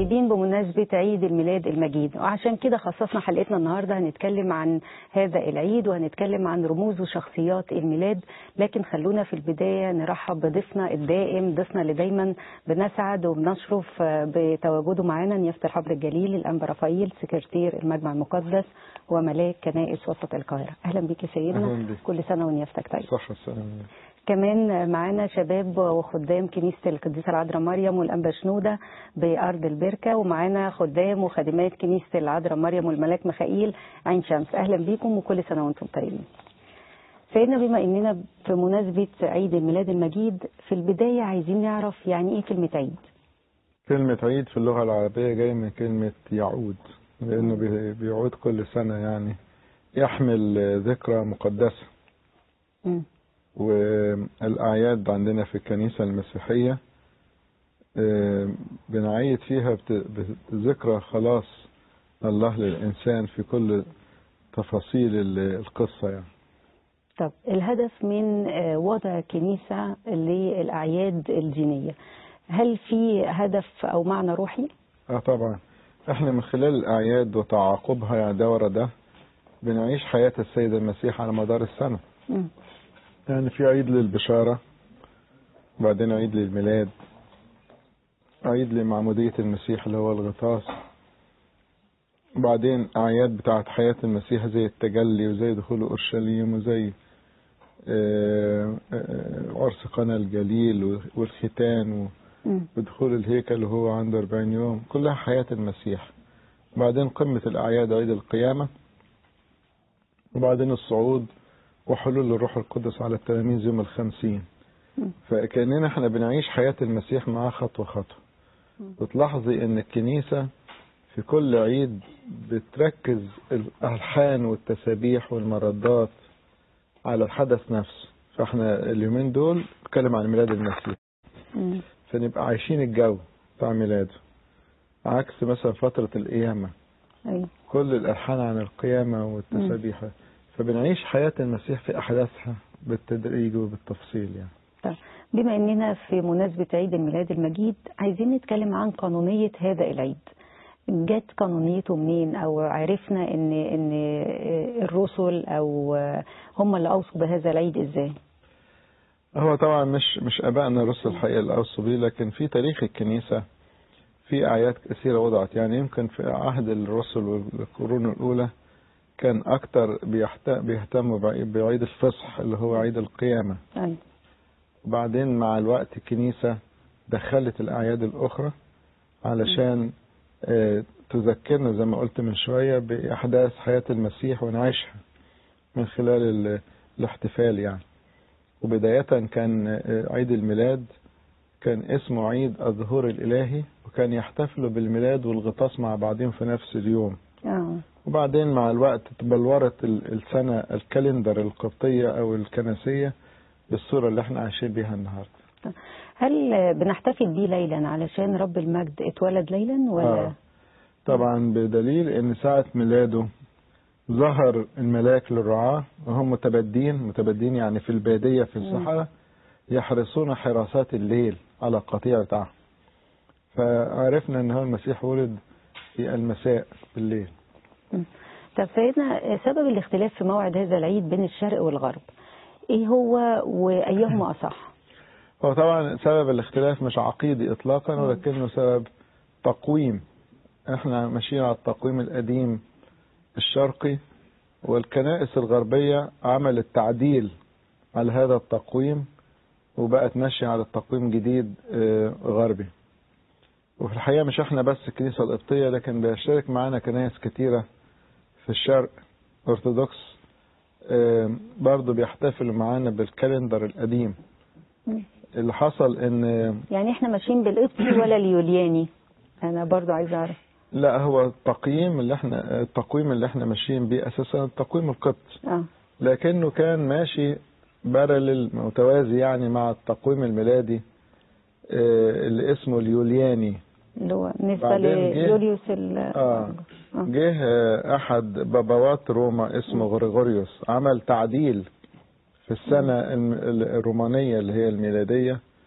طيبين بمناسبة عيد الميلاد المجيد وعشان كده خصصنا حلقتنا النهاردة هنتكلم عن هذا العيد وهنتكلم عن رموز وشخصيات الميلاد لكن خلونا في البداية نرحب بضيفنا الدائم ضيفنا اللي دايما بنسعد وبنشرف بتواجده معانا نيافة الحبر الجليل الأنبا رفايل سكرتير المجمع المقدس وملاك كنائس وسط القاهرة أهلا بك يا سيدنا أهلاً بك. كل سنة ونيافتك طيب صح السلام كمان معانا شباب وخدام كنيسة القديسة العذراء مريم والأنبا شنودة بأرض البركة ومعانا خدام وخادمات كنيسة العذراء مريم والملاك ميخائيل عين شمس أهلا بيكم وكل سنة وأنتم طيبين سيدنا بما إننا في مناسبة عيد الميلاد المجيد في البداية عايزين نعرف يعني إيه كلمة عيد كلمة عيد في اللغة العربية جاية من كلمة يعود لأنه بي- بيعود كل سنة يعني يحمل ذكرى مقدسة مم. والأعياد عندنا في الكنيسة المسيحية آه، بنعيد فيها بت- بذكرى خلاص الله للإنسان في كل تفاصيل ال- القصة يعني طب الهدف من آه، وضع كنيسة للأعياد الدينية هل في هدف أو معنى روحي؟ اه طبعا احنا من خلال الاعياد وتعاقبها يعني ده ورا ده بنعيش حياة السيد المسيح على مدار السنة مم. يعني في عيد للبشارة وبعدين عيد للميلاد عيد لمعمودية المسيح اللي هو الغطاس وبعدين أعياد بتاعت حياة المسيح زي التجلي وزي دخول أورشليم وزي آه، آه، عرس قنا الجليل والختان و- مم. ودخول الهيكل وهو عنده 40 يوم كلها حياة المسيح وبعدين قمة الأعياد عيد القيامة وبعدين الصعود وحلول الروح القدس على التلاميذ يوم الخمسين مم. فكأننا احنا بنعيش حياة المسيح معاه خطوة خطوة وتلاحظي ان الكنيسة في كل عيد بتركز الألحان والتسابيح والمردات على الحدث نفسه فاحنا اليومين دول بنتكلم عن ميلاد المسيح مم. فنبقى عايشين الجو بتاع ميلاده عكس مثلا فترة القيامة أيوة. كل الألحان عن القيامة والتسابيح فبنعيش حياة المسيح في أحداثها بالتدريج وبالتفصيل يعني طيب بما اننا في مناسبة عيد الميلاد المجيد عايزين نتكلم عن قانونية هذا العيد جت قانونيته منين او عرفنا ان ان الرسل او هم اللي اوصوا بهذا العيد ازاي هو طبعا مش مش ابائنا الرسل الحقيقه اللي اوصوا بيه لكن في تاريخ الكنيسه في اعياد كثيره وضعت يعني يمكن في عهد الرسل والقرون الاولى كان اكتر بيحت- بيهتموا بعي- بعيد الفصح اللي هو عيد القيامه أيوة. وبعدين مع الوقت الكنيسه دخلت الاعياد الاخرى علشان آه، تذكرنا زي ما قلت من شويه باحداث حياه المسيح ونعيشها من خلال ال- الاحتفال يعني وبداية كان آه، عيد الميلاد كان اسمه عيد الظهور الإلهي وكان يحتفلوا بالميلاد والغطاس مع بعضهم في نفس اليوم اه وبعدين مع الوقت تبلورت ال- السنة الكالندر القبطية أو الكنسية بالصورة اللي احنا عايشين بيها النهاردة هل بنحتفل بيه ليلا علشان رب المجد اتولد ليلا ولا آه. طبعا بدليل ان ساعة ميلاده ظهر الملاك للرعاة وهم متبدين متبدين يعني في البادية في الصحراء يحرسون حراسات الليل على القطيع بتاعهم فعرفنا ان هو المسيح ولد في المساء بالليل مم. طب سيدنا سبب الاختلاف في موعد هذا العيد بين الشرق والغرب ايه هو وايهما اصح هو طبعا سبب الاختلاف مش عقيدي اطلاقا ولكنه سبب تقويم احنا ماشيين على التقويم القديم الشرقي والكنائس الغربية عملت تعديل على هذا التقويم وبقت ماشية على التقويم جديد آه، غربي وفي الحقيقة مش احنا بس الكنيسة القبطية لكن بيشترك معانا كنائس كتيرة في الشرق أرثوذكس آه، برضو بيحتفلوا معانا بالكالندر القديم مم. اللي حصل ان يعني احنا ماشيين بالقبطي ولا اليولياني انا برضو عايزه اعرف لا هو التقييم اللي احنا التقويم اللي احنا ماشيين بيه اساسا التقويم القبطي اه لكنه كان ماشي بارلل متوازي يعني مع التقويم الميلادي آه، اللي اسمه اليولياني اللي هو بالنسبه بعدين جه- ليوليوس ال اه آه. جه آه، احد بابوات روما اسمه غريغوريوس عمل تعديل في السنة الم- الرومانية اللي هي الميلادية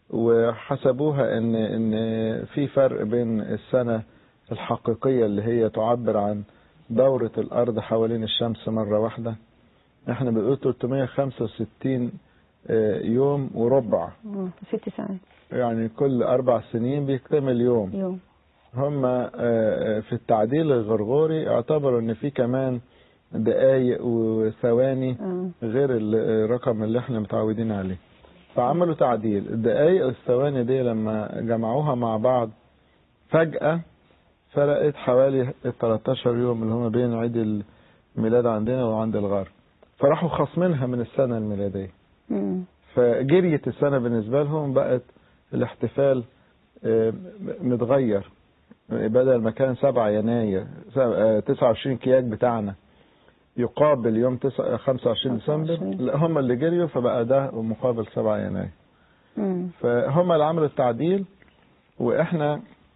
وحسبوها ان ان في فرق بين السنة الحقيقية اللي هي تعبر عن دورة الارض حوالين الشمس مرة واحدة احنا بنقول 365 آه، يوم وربع مم. ست ساعات يعني كل اربع سنين بيكتمل يوم يوم هم آه، آه، في التعديل الغرغوري اعتبروا ان في كمان دقايق وثواني اه غير ال- الرقم اللي احنا متعودين عليه فعملوا تعديل الدقايق والثواني دي لما جمعوها مع بعض فجأة فرقت حوالي ال 13 يوم اللي هم بين عيد الميلاد عندنا وعند الغرب فراحوا خصمينها من السنة الميلادية مم. فجريت السنة بالنسبة لهم بقت الاحتفال آه، متغير بدل ما كان 7 يناير سب- آه، 29 كياك بتاعنا يقابل يوم 9 25 ديسمبر 25. لا هم اللي جريوا فبقى ده مقابل 7 يناير مم. فهم اللي عملوا التعديل واحنا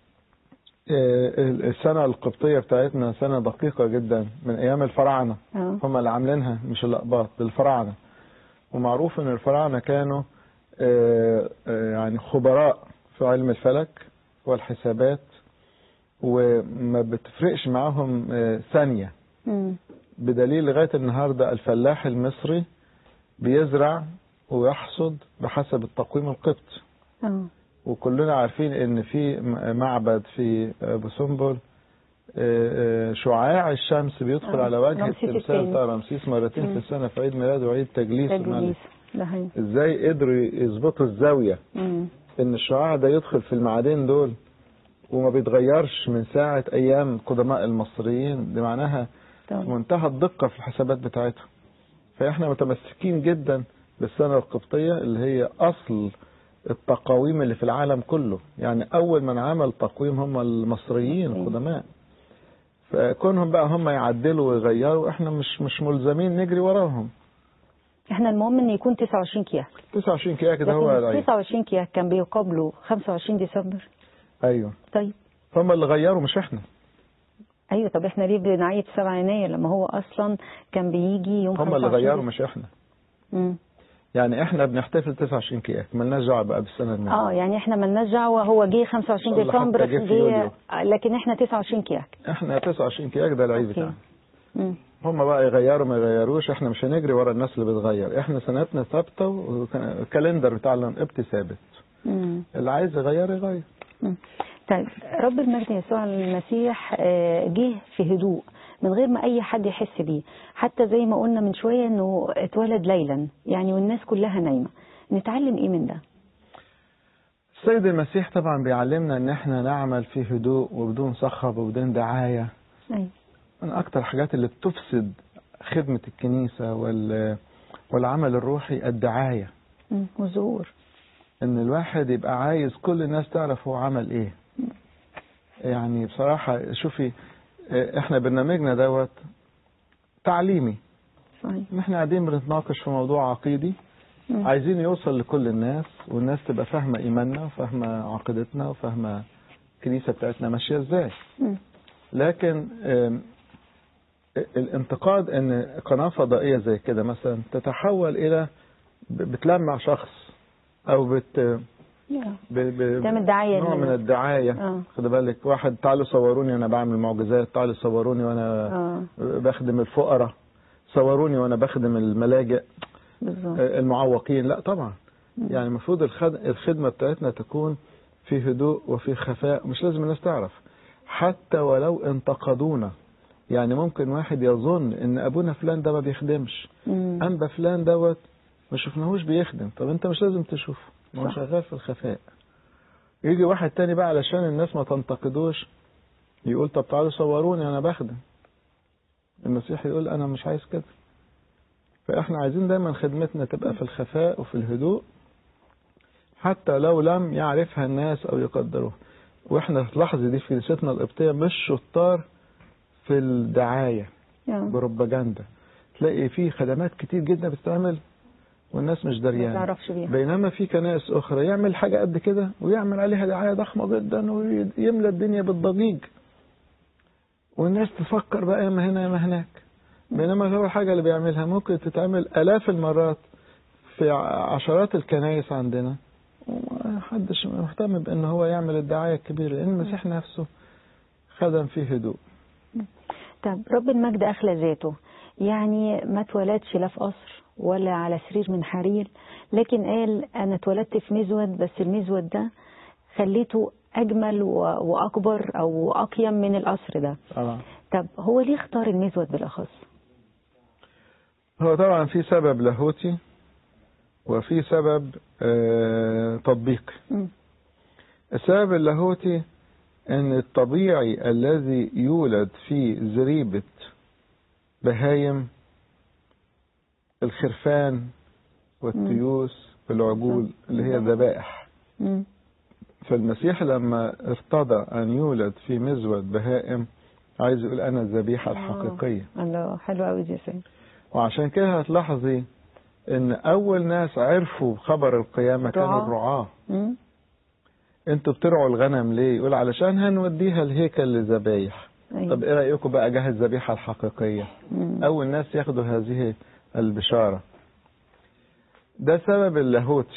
آه، السنة القبطية بتاعتنا سنة دقيقة جدا من أيام الفراعنة اه هم اللي عاملينها مش الأقباط الفراعنة ومعروف ان الفراعنة كانوا آه، آه، يعني خبراء في علم الفلك والحسابات وما بتفرقش معاهم آه، ثانية مم. بدليل لغاية النهاردة الفلاح المصري بيزرع ويحصد بحسب التقويم القبطي اه وكلنا عارفين ان في م- معبد في ابو سمبل آه، آه، شعاع الشمس بيدخل آه، على وجه رمسيس التمثال الثاني. بتاع رمسيس مرتين في مم. السنة في عيد ميلاده وعيد تجليس الملك تجليس ده هي ازاي قدروا يظبطوا الزاوية مم. ان الشعاع ده يدخل في المعادين دول وما بيتغيرش من ساعة ايام قدماء المصريين دي معناها طبعا منتهى الدقة في الحسابات بتاعتهم فاحنا متمسكين جدا بالسنة القبطية اللي هي اصل التقاويم اللي في العالم كله يعني اول من عمل تقويم هم المصريين القدماء فكونهم بقى هم يعدلوا ويغيروا احنا مش مش ملزمين نجري وراهم احنا المهم ان يكون 29 كياك 29 كده كده هو لكن العيد 29 كياك كان بيقابلوا 25 ديسمبر ايوه طيب هم اللي غيروا مش احنا ايوه طب احنا ليه بنعيد 7 يناير لما هو اصلا كان بيجي يوم هم اللي 25 غيروا مش احنا مم. يعني احنا بنحتفل 29 كياك ملناش دعوه بقى بالسنه الميلاد اه يعني احنا ملناش دعوه هو جه 25 الله ديسمبر حتى جه في جه يوليو. لكن احنا 29 كياك احنا 29 كياك ده العيد أوكي. بتاعنا مم. هم بقى يغيروا ما يغيروش احنا مش هنجري ورا الناس اللي بتغير احنا سنتنا ثابته والكالندر بتاعنا القبطي ثابت مم. اللي عايز يغير يغير مم. طيب رب المجد يسوع المسيح آه، جه في هدوء من غير ما اي حد يحس بيه حتى زي ما قلنا من شويه انه اتولد ليلا يعني والناس كلها نايمه نتعلم ايه من ده السيد المسيح طبعا بيعلمنا ان احنا نعمل في هدوء وبدون صخب وبدون دعايه ايوه من اكتر الحاجات اللي بتفسد خدمه الكنيسه وال والعمل الروحي الدعايه مم. والظهور ان الواحد يبقى عايز كل الناس تعرف هو عمل ايه يعني بصراحة شوفي اه، احنا برنامجنا دوت تعليمي صحيح ان احنا قاعدين بنتناقش في موضوع عقيدي مم. عايزين يوصل لكل الناس والناس تبقى فاهمة ايماننا وفاهمة عقيدتنا وفاهمة الكنيسة بتاعتنا ماشية ازاي مم. لكن ام، الانتقاد ان قناة فضائية زي كده مثلا تتحول الى ب- بتلمع شخص او بت يا. ب... ب... تعمل دعاية نوع من للناس. الدعاية اه خد بالك واحد تعالوا صوروني وانا بعمل معجزات تعالوا صوروني وانا اه بخدم الفقراء صوروني وانا بخدم الملاجئ بالظبط المعوقين لا طبعا يعني المفروض الخد... الخدمة بتاعتنا تكون في هدوء وفي خفاء مش لازم الناس تعرف حتى ولو انتقدونا يعني ممكن واحد يظن ان ابونا فلان ده ما بيخدمش مم. انبا فلان دوت ما شفناهوش بيخدم طب انت مش لازم تشوفه ما هو صح. شغال في الخفاء يجي واحد تاني بقى علشان الناس ما تنتقدوش يقول طب تعالوا صوروني انا بخدم المسيح يقول انا مش عايز كده فاحنا عايزين دايما خدمتنا تبقى في الخفاء وفي الهدوء حتى لو لم يعرفها الناس او يقدروها واحنا في اللحظه دي في كنيستنا القبطيه مش شطار في الدعايه يا. بروباجندا تلاقي في خدمات كتير جدا بتتعمل والناس مش ما دريانه تعرفش بيها بينما في كنائس اخرى يعمل حاجه قد كده ويعمل عليها دعايه ضخمه جدا ويملى الدنيا بالضجيج والناس تفكر بقى ياما هنا ياما هناك بينما هو الحاجه اللي بيعملها ممكن تتعمل الاف المرات في عشرات الكنائس عندنا ومحدش مهتم بان هو يعمل الدعايه الكبيره لان المسيح نفسه خدم فيه هدوء طب رب المجد أخلى ذاته يعني ما اتولدش لا في قصر ولا على سرير من حرير لكن قال أنا اتولدت في مزود بس المزود ده خليته أجمل و- وأكبر أو أقيم من القصر ده طبعا طب هو ليه اختار المزود بالأخص؟ هو طبعا في سبب لاهوتي وفي سبب آه، تطبيقي مم. السبب اللاهوتي ان الطبيعي الذي يولد في زريبة بهايم الخرفان والتيوس والعجول اللي هي الذبائح مم. فالمسيح لما ارتضى ان يولد في مزود بهائم عايز يقول انا الذبيحة الحقيقية آه، الله حلو قوي دي يا سيد وعشان كده هتلاحظي ان اول ناس عرفوا خبر القيامة كانوا رعاة. الرعاة مم. انتوا بترعوا الغنم ليه يقول علشان هنوديها الهيكل لذبايح أيوة. طب ايه رايكم بقى جهز الذبيحه الحقيقيه مم. اول ناس ياخدوا هذه البشاره ده سبب اللاهوت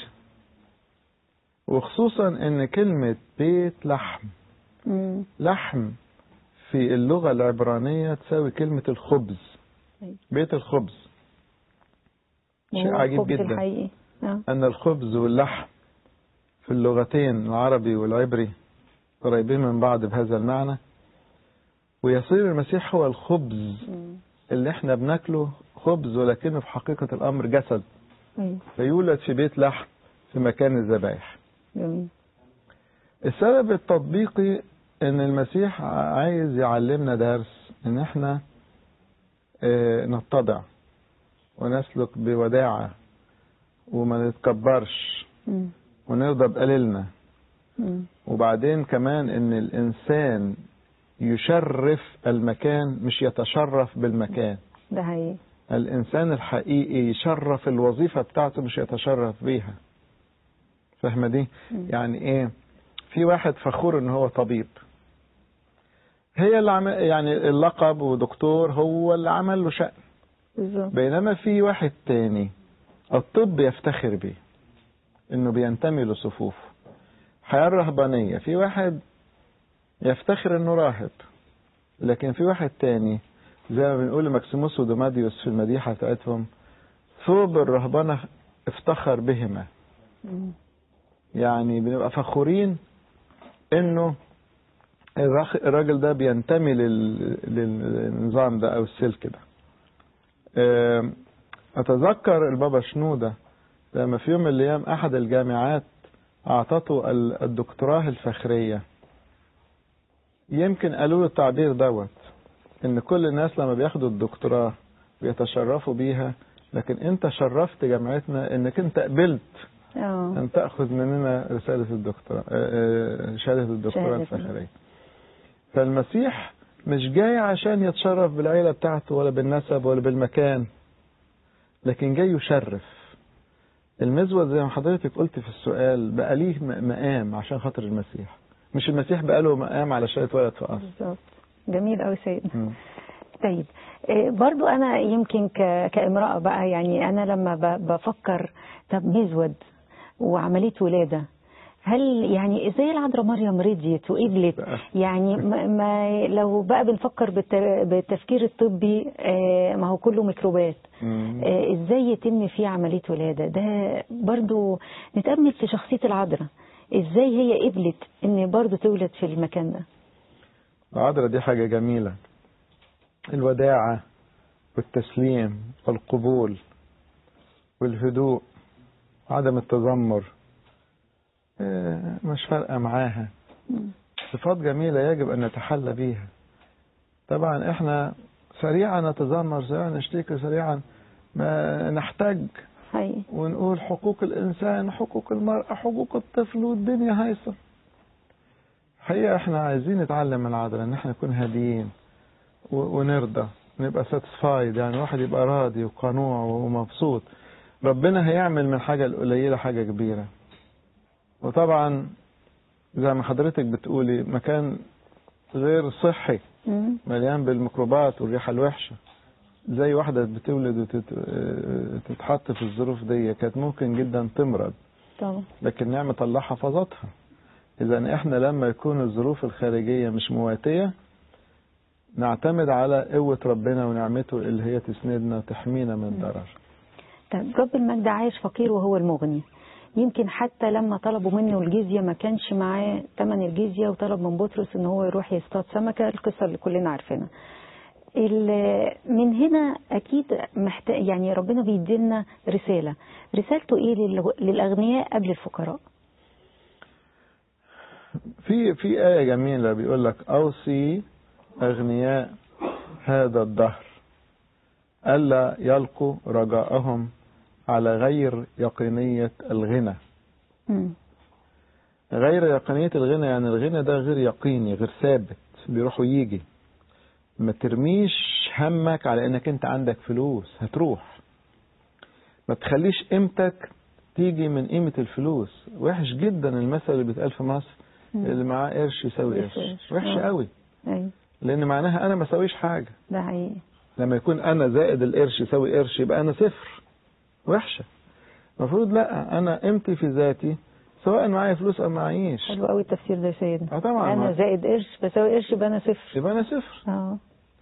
وخصوصا ان كلمه بيت لحم مم. لحم في اللغه العبرانيه تساوي كلمه الخبز أيوة. بيت الخبز شيء وهو عجيب الخبز جدا الحقيقي آه. أن الخبز واللحم في اللغتين العربي والعبري قريبين من بعض بهذا المعنى ويصير المسيح هو الخبز مم. اللي احنا بناكله خبز ولكنه في حقيقة الأمر جسد أيوة. فيولد في بيت لحم في مكان الذبائح جميل السبب التطبيقي ان المسيح عايز يعلمنا درس ان احنا آه، نتضع ونسلك بوداعة وما نتكبرش مم. ونرضى بقليلنا مم. وبعدين كمان ان الانسان يشرف المكان مش يتشرف بالمكان ده حقيقي الانسان الحقيقي يشرف الوظيفة بتاعته مش يتشرف بيها فاهمة دي مم. يعني ايه في واحد فخور ان هو طبيب هي اللي عمل يعني اللقب ودكتور هو اللي عمل له شأن بالظبط بينما في واحد تاني الطب يفتخر بيه انه بينتمي لصفوفه الحياة الرهبانية في واحد يفتخر انه راهب لكن في واحد تاني زي ما بنقول ماكسيموس ودوماديوس في المديحة بتاعتهم ثوب الرهبنة افتخر بهما مم. يعني بنبقى فخورين انه الرخ- الراجل ده بينتمي لل- للنظام ده او السلك ده آم، اتذكر البابا شنودة لما في يوم من الايام احد الجامعات اعطته ال- الدكتوراه الفخرية يمكن قالوا له التعبير دوت ان كل الناس لما بياخدوا الدكتوراه بيتشرفوا بيها لكن انت شرفت جامعتنا انك انت قبلت اه أن تأخذ مننا رسالة الدكتوراه آه، آه، شهادة الدكتوراه شهادة. الفخرية فالمسيح مش جاي عشان يتشرف بالعيلة بتاعته ولا بالنسب ولا بالمكان لكن جاي يشرف المزود زي ما حضرتك قلت في السؤال بقى ليه م- مقام عشان خاطر المسيح مش المسيح بقى له مقام علشان اتولد في قصر بالظبط جميل قوي سيدنا مم. طيب إيه، برضو انا يمكن ك- كامرأة بقى يعني انا لما ب- بفكر طب مزود وعملية ولادة هل يعني ازاي العذراء مريم رضيت وقبلت يعني ما ما لو بقى بنفكر بالت- بالتفكير الطبي آه، ما هو كله ميكروبات مم. آه، ازاي يتم فيه عملية ولادة ده برضو نتأمل في شخصية العذراء ازاي هي قبلت ان برضو تولد في المكان ده العذراء دي حاجة جميلة الوداعة والتسليم والقبول والهدوء عدم التذمر آه، مش فارقة معاها صفات جميلة يجب أن نتحلى بيها طبعا احنا سريعا نتذمر سريعا نشتكي سريعا ما نحتاج حقيقي ونقول حقوق الإنسان حقوق المرأة حقوق الطفل والدنيا هايصة حقيقة احنا عايزين نتعلم من العذراء ان احنا نكون هاديين و- ونرضى نبقى ساتسفايد يعني الواحد يبقى راضي وقنوع ومبسوط ربنا هيعمل من حاجة القليلة حاجة كبيرة وطبعا زي ما حضرتك بتقولي مكان غير صحي مم. مليان بالميكروبات والريحة الوحشة زي واحدة بتولد وتتحط في الظروف دي كانت ممكن جدا تمرض طبعا لكن نعمة الله حفظتها إذا إحنا لما يكون الظروف الخارجية مش مواتية نعتمد على قوة ربنا ونعمته اللي هي تسندنا وتحمينا من الضرر طيب رب المجد عايش فقير وهو المغني يمكن حتى لما طلبوا منه الجزية ما كانش معاه ثمن الجزية وطلب من بطرس ان هو يروح يصطاد سمكة القصة اللي كلنا عارفينها ال- من هنا اكيد محتاج يعني ربنا بيدينا رسالة رسالته ايه لل- للاغنياء قبل الفقراء في في آية جميلة بيقول لك أوصي أغنياء هذا الدهر ألا يلقوا رجاءهم على غير يقينية الغنى مم. غير يقينية الغنى يعني الغنى ده غير يقيني غير ثابت بيروح ويجي ما ترميش همك على انك انت عندك فلوس هتروح ما تخليش قيمتك تيجي من قيمة الفلوس وحش جدا المثل اللي بيتقال في مصر مم. اللي معاه قرش يساوي يساوي قرش قرش. وحش آه. قوي ايوه لان معناها انا ما اساويش حاجة ده حقيقي لما يكون انا زائد القرش يساوي قرش يبقى انا صفر وحشة المفروض لا انا قيمتي في ذاتي سواء معايا فلوس او معيش حلو قوي التفسير ده يا سيدنا اه طبعا انا زائد قرش بساوي قرش يبقى انا صفر يبقى انا صفر اه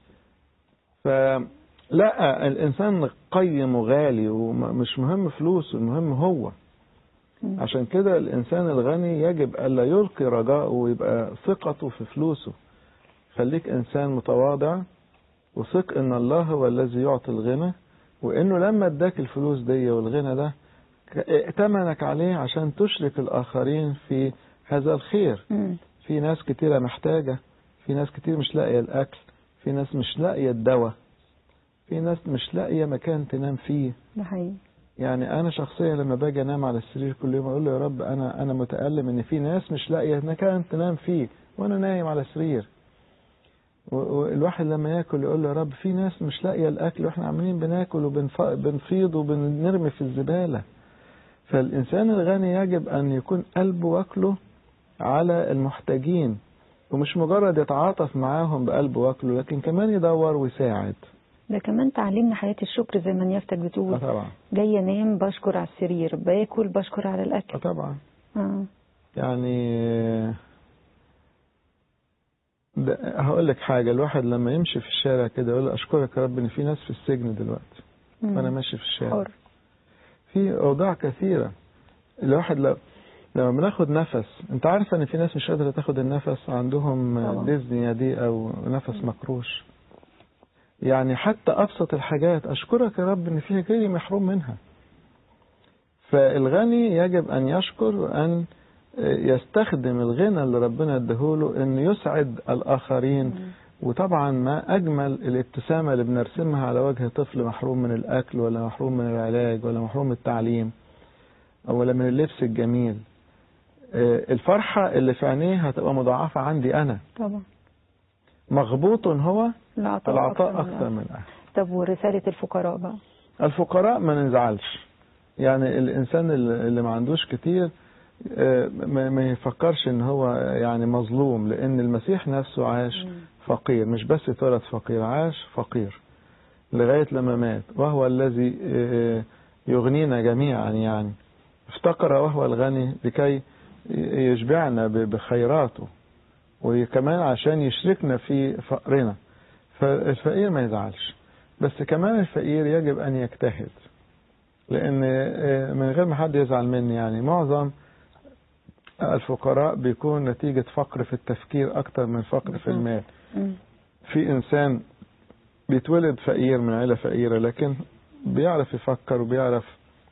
فلا الانسان قيم وغالي ومش مهم فلوسه المهم هو مم. عشان كده الانسان الغني يجب الا يلقي رجاءه ويبقى ثقته في فلوسه خليك انسان متواضع وثق ان الله هو الذي يعطي الغنى وانه لما اداك الفلوس دي والغنى ده ك- ائتمنك عليه عشان تشرك الاخرين في هذا الخير مم. في ناس كتيرة محتاجة في ناس كتير مش لاقية الأكل في ناس مش لاقية الدواء في ناس مش لاقية مكان تنام فيه ده حقيقي يعني أنا شخصيا لما باجي أنام على السرير كل يوم أقول له يا رب أنا أنا متألم إن في ناس مش لاقية مكان تنام فيه وأنا نايم على السرير و- والواحد لما ياكل يقول له يا رب في ناس مش لاقية الأكل وإحنا عمالين بناكل وبنفيض وبنرمي في الزبالة فالإنسان الغني يجب أن يكون قلبه واكله على المحتاجين ومش مجرد يتعاطف معاهم بقلب واكله لكن كمان يدور ويساعد ده كمان تعلمنا حياة الشكر زي ما نيافتك اه بتقول طبعا جاي انام بشكر على السرير باكل بشكر على اه الاكل طبعا اه يعني ده هقول لك حاجة الواحد لما يمشي في الشارع كده يقول أشكرك يا رب إن في ناس في السجن دلوقتي مم. وأنا ماشي في الشارع حر في أوضاع كثيرة الواحد لو لما بناخد نفس انت عارفه ان في ناس مش قادره تاخد النفس عندهم طبعا. ديزنيا دي او نفس مكروش يعني حتى ابسط الحاجات اشكرك يا رب ان في غيري محروم منها فالغني يجب ان يشكر وان يستخدم الغنى اللي ربنا اداهوله انه يسعد الاخرين وطبعا ما اجمل الابتسامه اللي بنرسمها على وجه طفل محروم من الاكل ولا محروم من العلاج ولا محروم من التعليم ولا من اللبس الجميل آه، الفرحة اللي في عينيه هتبقى مضاعفة عندي أنا طبعا مغبوط هو العطاء العطاء من أكثر الأكل. من أهل طب ورسالة الفقراء بقى الفقراء ما ننزعلش يعني الإنسان اللي اللي ما عندوش كتير آه، ما ما يفكرش إن هو يعني مظلوم لأن المسيح نفسه عاش فقير مش بس اتولد فقير عاش فقير لغاية لما مات وهو الذي آه، يغنينا جميعا يعني افتقر وهو الغني لكي يشبعنا ب- بخيراته وكمان عشان يشركنا في فقرنا فالفقير ما يزعلش بس كمان الفقير يجب أن يجتهد لأن آه، من غير ما حد يزعل مني يعني معظم الفقراء بيكون نتيجة فقر في التفكير أكتر من فقر في المال مم. في إنسان بيتولد فقير من عيلة فقيرة لكن بيعرف يفكر وبيعرف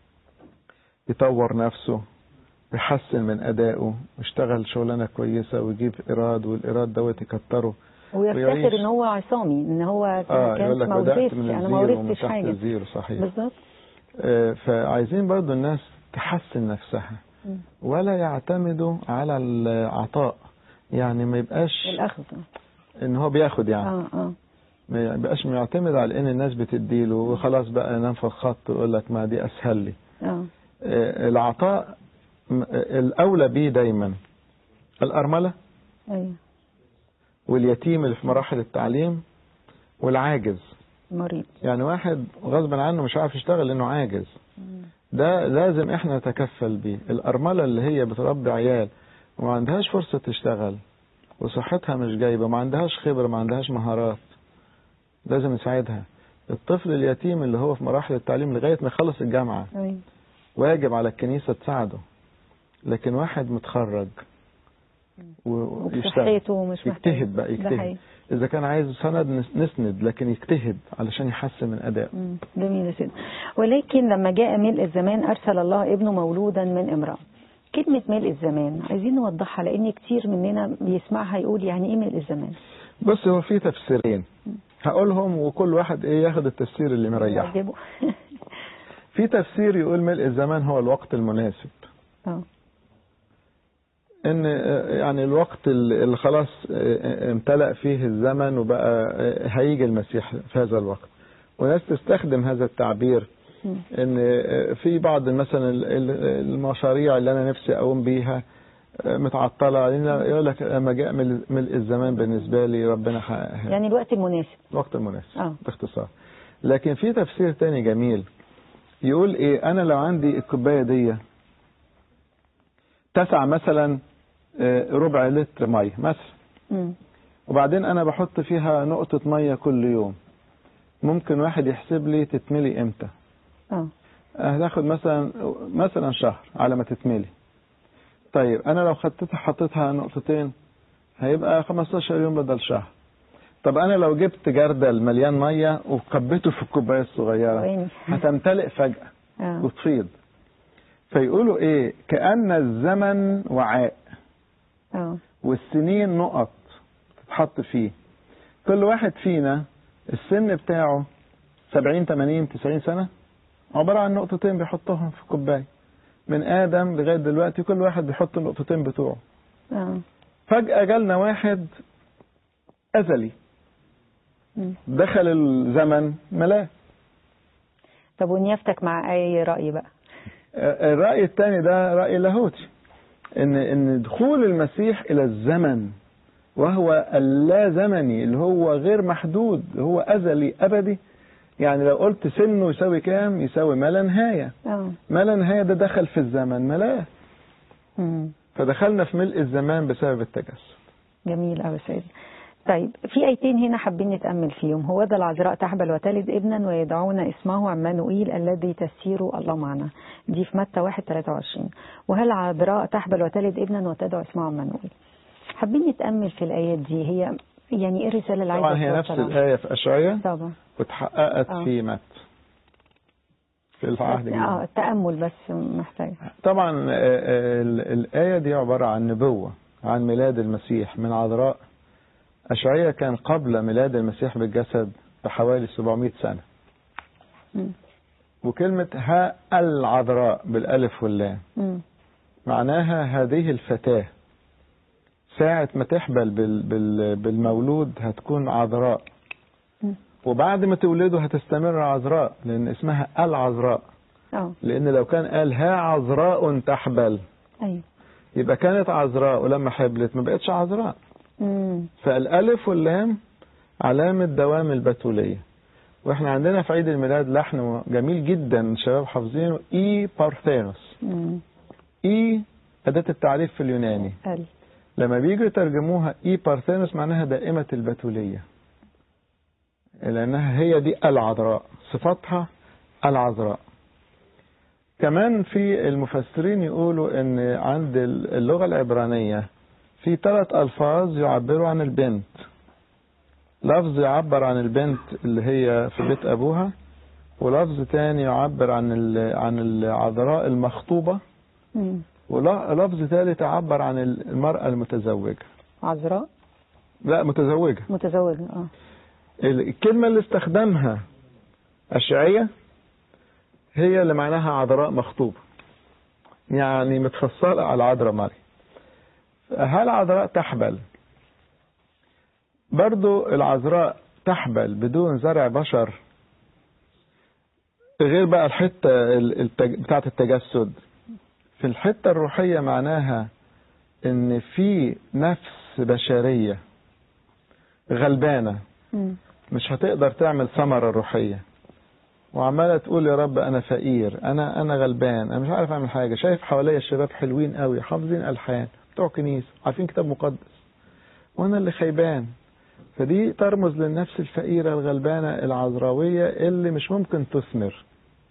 يطور نفسه بيحسن من أدائه ويشتغل شغلانة كويسة ويجيب إيراد والإيراد دوت يكتره ويفتخر ويعيش. ان هو عصامي ان هو اه كان يقول لك ما بدأت ورثش من انا ما الزيرو ومن ورثتش تحت حاجة الزيرو صحيح بالظبط آه، فعايزين برضو الناس تحسن نفسها مم. ولا يعتمدوا على العطاء يعني ما يبقاش الاخذ ان هو بياخد يعني اه اه ما يبقاش معتمد على ان الناس بتديله وخلاص بقى ينام في الخط ويقول لك ما دي اسهل لي اه آه، العطاء م- الاولى بيه دايما الارمله ايوه واليتيم اللي في مراحل التعليم والعاجز مريض يعني واحد غصبا عنه مش عارف يشتغل لانه عاجز مم. ده لازم احنا نتكفل بيه الأرملة اللي هي بتربي عيال وما عندهاش فرصة تشتغل وصحتها مش جايبة ما عندهاش خبرة ما عندهاش مهارات لازم نساعدها الطفل اليتيم اللي هو في مراحل التعليم لغاية ما يخلص الجامعة أيوة. واجب على الكنيسة تساعده لكن واحد متخرج و- ويشتغل وصحته مش محتاج يجتهد بقى ده يجتهد حقيقي. إذا كان عايز سند نس- نسند لكن يجتهد علشان يحسن من أدائه مم. جميل يا سيدي ولكن لما جاء ملء الزمان أرسل الله ابنه مولودا من امرأة كلمة ملء الزمان عايزين نوضحها لأن كتير مننا بيسمعها يقول يعني إيه ملء الزمان بص هو في تفسيرين هقولهم وكل واحد ايه ياخد التفسير اللي مريحه يعجبه. في تفسير يقول ملء الزمان هو الوقت المناسب اه ان آه، يعني الوقت اللي خلاص آه، امتلأ فيه الزمن وبقى آه، هيجي المسيح في هذا الوقت وناس تستخدم هذا التعبير مم. ان آه، في بعض مثلا ال- ال- المشاريع اللي انا نفسي اقوم بيها آه، متعطله لأن يقول لك لما جاء ملء ملء الزمان بالنسبه لي ربنا حققها يعني الوقت المناسب الوقت المناسب اه باختصار لكن في تفسير تاني جميل يقول ايه انا لو عندي الكوبايه دي تسع مثلا آه، ربع لتر ميه مثلا مم. وبعدين انا بحط فيها نقطه ميه كل يوم ممكن واحد يحسب لي تتملي امتى اه هتاخد مثلا مثلا شهر على ما تتملي طيب انا لو خدتها حطيتها نقطتين هيبقى 15 يوم بدل شهر طب انا لو جبت جردل مليان ميه وكبيته في الكوبايه الصغيره وين؟ هتمتلئ فجاه اه وتفيض فيقولوا ايه كأن الزمن وعاء اه والسنين نقط تتحط فيه كل واحد فينا السن بتاعه 70 80 90 سنة عبارة عن نقطتين بيحطهم في كوباية من آدم لغاية دلوقتي كل واحد بيحط النقطتين بتوعه اه فجأة جالنا واحد أزلي مم. دخل الزمن ملاه طب ونيافتك مع أي رأي بقى الرأي الثاني ده رأي لاهوتي ان ان دخول المسيح الى الزمن وهو اللا زمني اللي هو غير محدود هو ازلي ابدي يعني لو قلت سنه يساوي كام يساوي ما لا نهايه اه ما لا نهايه ده دخل في الزمن ملاه مم. فدخلنا في ملء الزمان بسبب التجسد جميل أوي سيد طيب في آيتين هنا حابين نتأمل فيهم هو ده العذراء تحبل وتلد ابنا ويدعون اسمه عمانوئيل الذي تسير الله معنا دي في متى 1 23 وهل عذراء تحبل وتلد ابنا وتدعو اسمه عمانوئيل حابين نتأمل في الآيات دي هي يعني ايه الرسالة اللي عايزة طبعا هي نفس توصلها؟ الايه في اشعياء طبعا واتحققت آه. في مت في العهد الجديد اه التأمل بس محتاج طبعا آه، آه، ال- الآية دي عبارة عن نبوة عن ميلاد المسيح من عذراء أشعية كان قبل ميلاد المسيح بالجسد بحوالي 700 سنة مم. وكلمة ها العذراء بالألف واللام مم. معناها هذه الفتاة ساعة ما تحبل بال بال بالمولود هتكون عذراء مم. وبعد ما تولده هتستمر عذراء لأن اسمها العذراء اه لأن لو كان قال ها عذراء تحبل ايوه يبقى كانت عذراء ولما حبلت ما بقتش عذراء مم. فالالف واللام علامة دوام البتولية واحنا عندنا في عيد الميلاد لحن جميل جدا الشباب حافظينه اي بارثينوس مم. اي أداة التعريف في اليوناني قال لما بيجوا يترجموها اي بارثينوس معناها دائمة البتولية لأنها هي دي العذراء صفاتها العذراء كمان في المفسرين يقولوا ان عند اللغة العبرانية في ثلاث ألفاظ يعبروا عن البنت لفظ يعبر عن البنت اللي هي في بيت أبوها ولفظ تاني يعبر عن ال- عن العذراء المخطوبة مم. ولفظ ثالث يعبر عن المرأة المتزوجة عذراء لا متزوجة متزوجة اه الكلمة اللي استخدمها أشعية هي اللي معناها عذراء مخطوبة يعني متفصلة على العذراء مريم هل عذراء تحبل برضو العذراء تحبل بدون زرع بشر غير بقى الحتة التج... بتاعت التجسد في الحتة الروحية معناها ان في نفس بشرية غلبانة مم. مش هتقدر تعمل ثمرة روحية وعماله تقول يا رب انا فقير انا انا غلبان انا مش عارف اعمل حاجه شايف حواليا الشباب حلوين قوي حافظين الحان بتوع كنيسه عارفين كتاب مقدس وانا اللي خيبان فدي ترمز للنفس الفقيره الغلبانه العذراويه اللي مش ممكن تثمر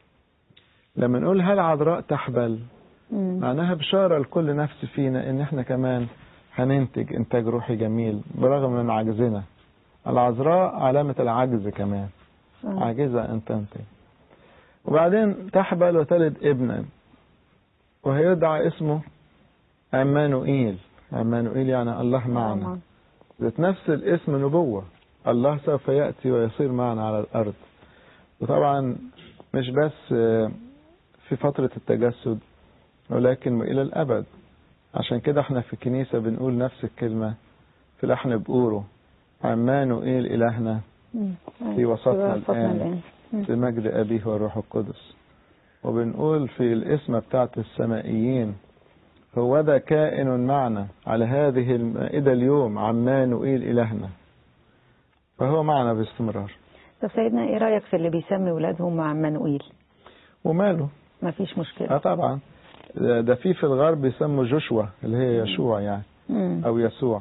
لما نقول هل عذراء تحبل مم. معناها بشارة لكل نفس فينا ان احنا كمان هننتج انتاج روحي جميل برغم من عجزنا العذراء علامة العجز كمان آه. عاجزة ان تنتج وبعدين تحبل وتلد ابنا وهيدعى اسمه عمانوئيل عمانوئيل يعني الله معنا طبعاً. ذات نفس الاسم نبوة الله سوف يأتي ويصير معنا على الأرض وطبعا مش بس آه، في فترة التجسد ولكن إلى الأبد عشان كده احنا في الكنيسة بنقول نفس الكلمة في لحن بقوله عمانوئيل إلهنا مم. في وسطنا في وسطنا الآن. الآن مم. بمجد أبيه والروح القدس وبنقول في الاسم بتاعت السمائيين هو ذا كائن معنا على هذه المائدة اليوم عمانوئيل إلهنا فهو معنا باستمرار طب سيدنا ايه رايك في اللي بيسمي ولادهم مع عمانوئيل وماله ما فيش مشكله اه طبعا ده ده في في الغرب بيسموا جوشوا اللي هي يشوع يعني مم. او يسوع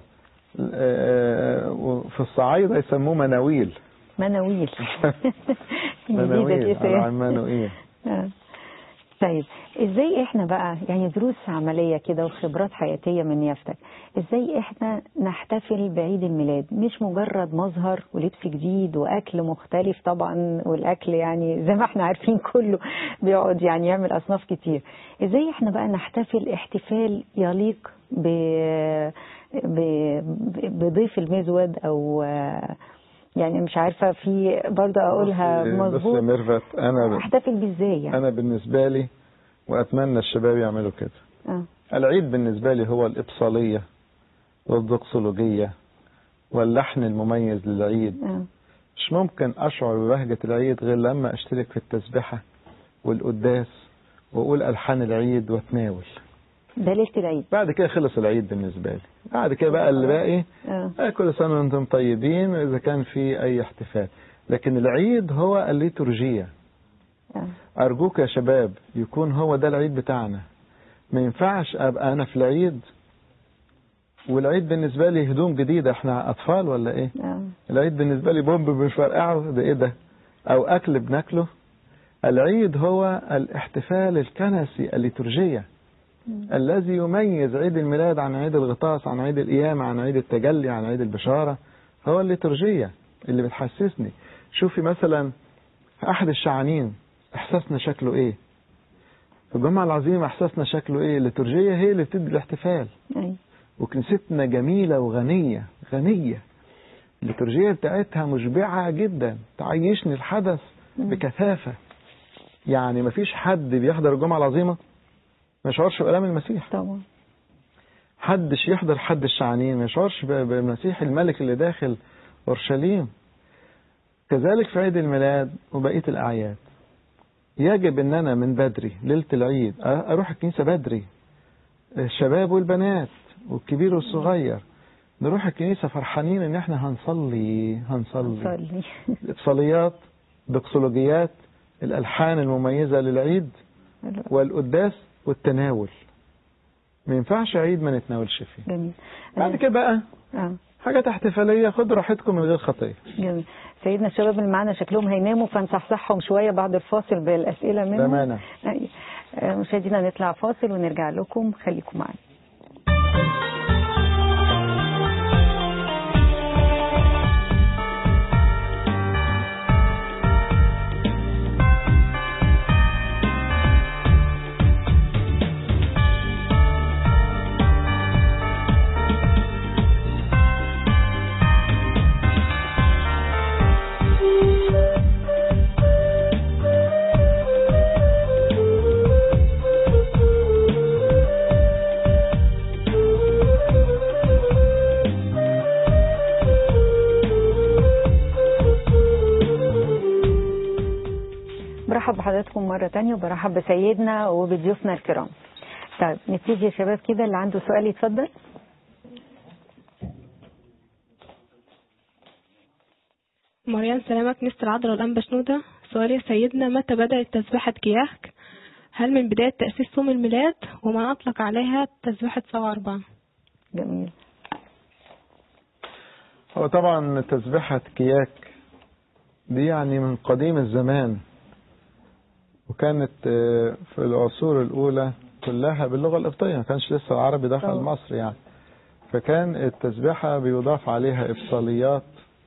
آه، وفي الصعايدة يسموه مناويل مناويل جديده مناويل دي على سيدنا. عمانوئيل آه. طيب ازاي احنا بقى يعني دروس عمليه كده وخبرات حياتيه من يافتك ازاي احنا نحتفل بعيد الميلاد مش مجرد مظهر ولبس جديد واكل مختلف طبعا والاكل يعني زي ما احنا عارفين كله بيقعد يعني يعمل اصناف كتير ازاي احنا بقى نحتفل احتفال يليق ب... ب... بضيف المزود او يعني مش عارفه في برضه اقولها بص- بص مظبوط يا ميرفت انا احتفل بيه ازاي يعني انا بالنسبة لي واتمنى الشباب يعملوا كده اه العيد بالنسبة لي هو الإبصالية والدقصولوجية واللحن المميز للعيد اه مش ممكن أشعر ببهجة العيد غير لما أشترك في التسبحة والقداس وأقول ألحان العيد وأتناول ده ليله العيد بعد كده خلص العيد بالنسبة لي بعد كده بقى اللي باقي اه آه، كل سنة وأنتم طيبين إذا كان في أي احتفال لكن العيد هو الليتورجية اه أرجوك يا شباب يكون هو ده العيد بتاعنا ما ينفعش أبقى أنا في العيد والعيد بالنسبة لي هدوم جديدة احنا أطفال ولا إيه؟ اه العيد بالنسبة لي بومب مش فرقعه ده إيه ده؟ أو أكل بناكله العيد هو الاحتفال الكنسي الليتورجية الذي يميز عيد الميلاد عن عيد الغطاس عن عيد القيامة عن عيد التجلي عن عيد البشارة هو الليتورجية اللي بتحسسني شوفي مثلا في أحد الشعانين إحساسنا شكله إيه في الجمعة العظيمة إحساسنا شكله إيه الليتورجية هي اللي بتدي الاحتفال ايوه وكنيستنا جميلة وغنية غنية الليتورجية بتاعتها مشبعة جدا تعيشني الحدث بكثافة يعني مفيش حد بيحضر الجمعة العظيمة ما يشعرش بألام المسيح طبعا حدش يحضر حد الشعانين ما يشعرش ب- بالمسيح الملك اللي داخل أورشليم كذلك في عيد الميلاد وبقية الأعياد يجب ان انا من بدري ليلة العيد أ- اروح الكنيسة بدري الشباب والبنات والكبير والصغير نروح الكنيسة فرحانين ان احنا هنصلي هنصلي صلي الاتصاليات دقسولوجيات الالحان المميزة للعيد والقداس والتناول ما ينفعش عيد ما نتناولش فيه جميل بعد كده بقى اه حاجات احتفالية خد راحتكم من غير خطية جميل سيدنا الشباب اللي معانا شكلهم هيناموا فنصحصحهم شويه بعد الفاصل بالاسئله منهم بأمانة أيوة. آه، مشاهدينا نطلع فاصل ونرجع لكم خليكم معانا برحب بحضراتكم مرة تانية وبرحب بسيدنا وبضيوفنا الكرام طيب نبتدي يا شباب كده اللي عنده سؤال يتفضل مريم سلامك نست العذراء والأنبا شنودة سؤال يا سيدنا متى بدأت تسبحة كياك هل من بداية تأسيس صوم الميلاد ومن أطلق عليها تسبحة سبعة أربعة جميل هو طبعا تسبحة كياك دي يعني من قديم الزمان وكانت آه، في العصور الأولى كلها باللغة القبطية ما كانش لسه العربي دخل طبعا. مصر يعني فكان التسبيحة بيضاف عليها إبصاليات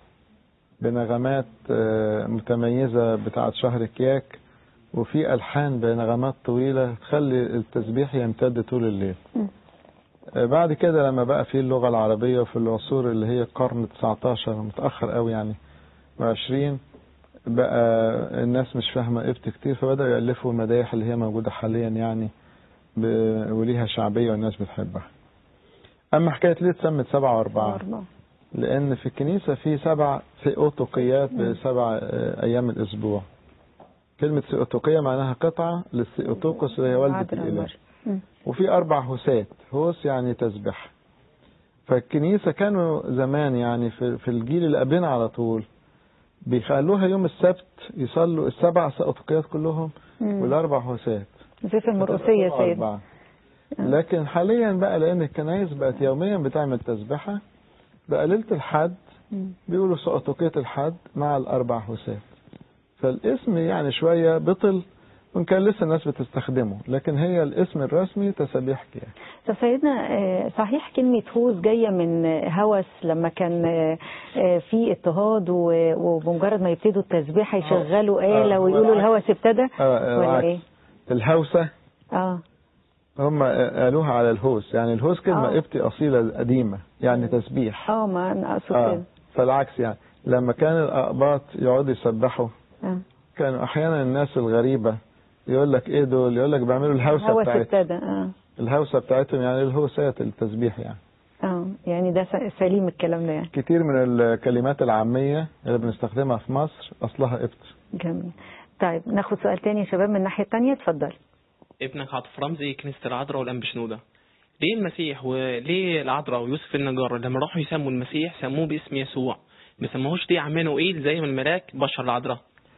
بنغمات آه، متميزة بتاعة شهر كياك وفي ألحان بنغمات طويلة تخلي التسبيح يمتد طول الليل مم. آه، بعد كده لما بقى في اللغة العربية وفي العصور اللي هي القرن 19 متأخر قوي يعني و20 بقى الناس مش فاهمة قبط كتير فبدأوا يألفوا المدايح اللي هي موجودة حاليا يعني ب- وليها شعبية والناس بتحبها أما حكاية ليه اتسمت سبعة وأربعة أربعة لأن في الكنيسة في سبع ثيوتوقيات بسبع آه، أيام الأسبوع كلمة ثيوتوقية معناها قطعة للثيوتوكوس اللي هي والدة عذراء الإله المريم. مم. وفي أربع هوسات هوس يعني تسبح فالكنيسة كانوا زمان يعني في, في الجيل اللي قبلنا على طول بيخلوها يوم السبت يصلوا السبع سقطقيات كلهم مم. والأربع هوسات زي في المرقسية يا سيدنا أربعة. لكن حاليا بقى لأن الكنايس بقت يوميا بتعمل تسبحة بقى ليلة الحد مم. بيقولوا سقطقية الحد مع الأربع هوسات فالاسم يعني شوية بطل وإن كان لسه الناس بتستخدمه لكن هي الاسم الرسمي تسابيح كياك طب سيدنا آه، صحيح كلمة هوس جاية من آه، هوس لما كان آه، آه، في اضطهاد و- وبمجرد ما يبتدوا التسبيحة يشغلوا آه، آلة هو ويقولوا العكس. الهوس ابتدى آه، ولا العكس. ايه؟ الهوسة اه هم قالوها على الهوس يعني الهوس كلمة آه. قبطي أصيلة قديمة يعني تسبيح اه ما انا اقصد آه. كده فالعكس يعني لما كان الأقباط يقعدوا يسبحوا آه. كانوا أحيانا الناس الغريبة يقول لك إيه دول يقول لك بيعملوا الهوسة هوس بتاعتهم ابتدى اه الهوسة بتاعتهم يعني الهوسات التسبيح يعني اه يعني ده س- سليم الكلام ده يعني كتير من الكلمات العامية اللي بنستخدمها في مصر أصلها قبط جميل طيب ناخد سؤال تاني يا شباب من الناحية التانية اتفضل ابنك عاطف رمزي كنيسة العذراء والأنبا شنودة ليه المسيح وليه العذراء ويوسف النجار لما راحوا يسموا المسيح سموه باسم يسوع ما سموهوش ليه عمانوئيل زي ما الملاك بشر العذراء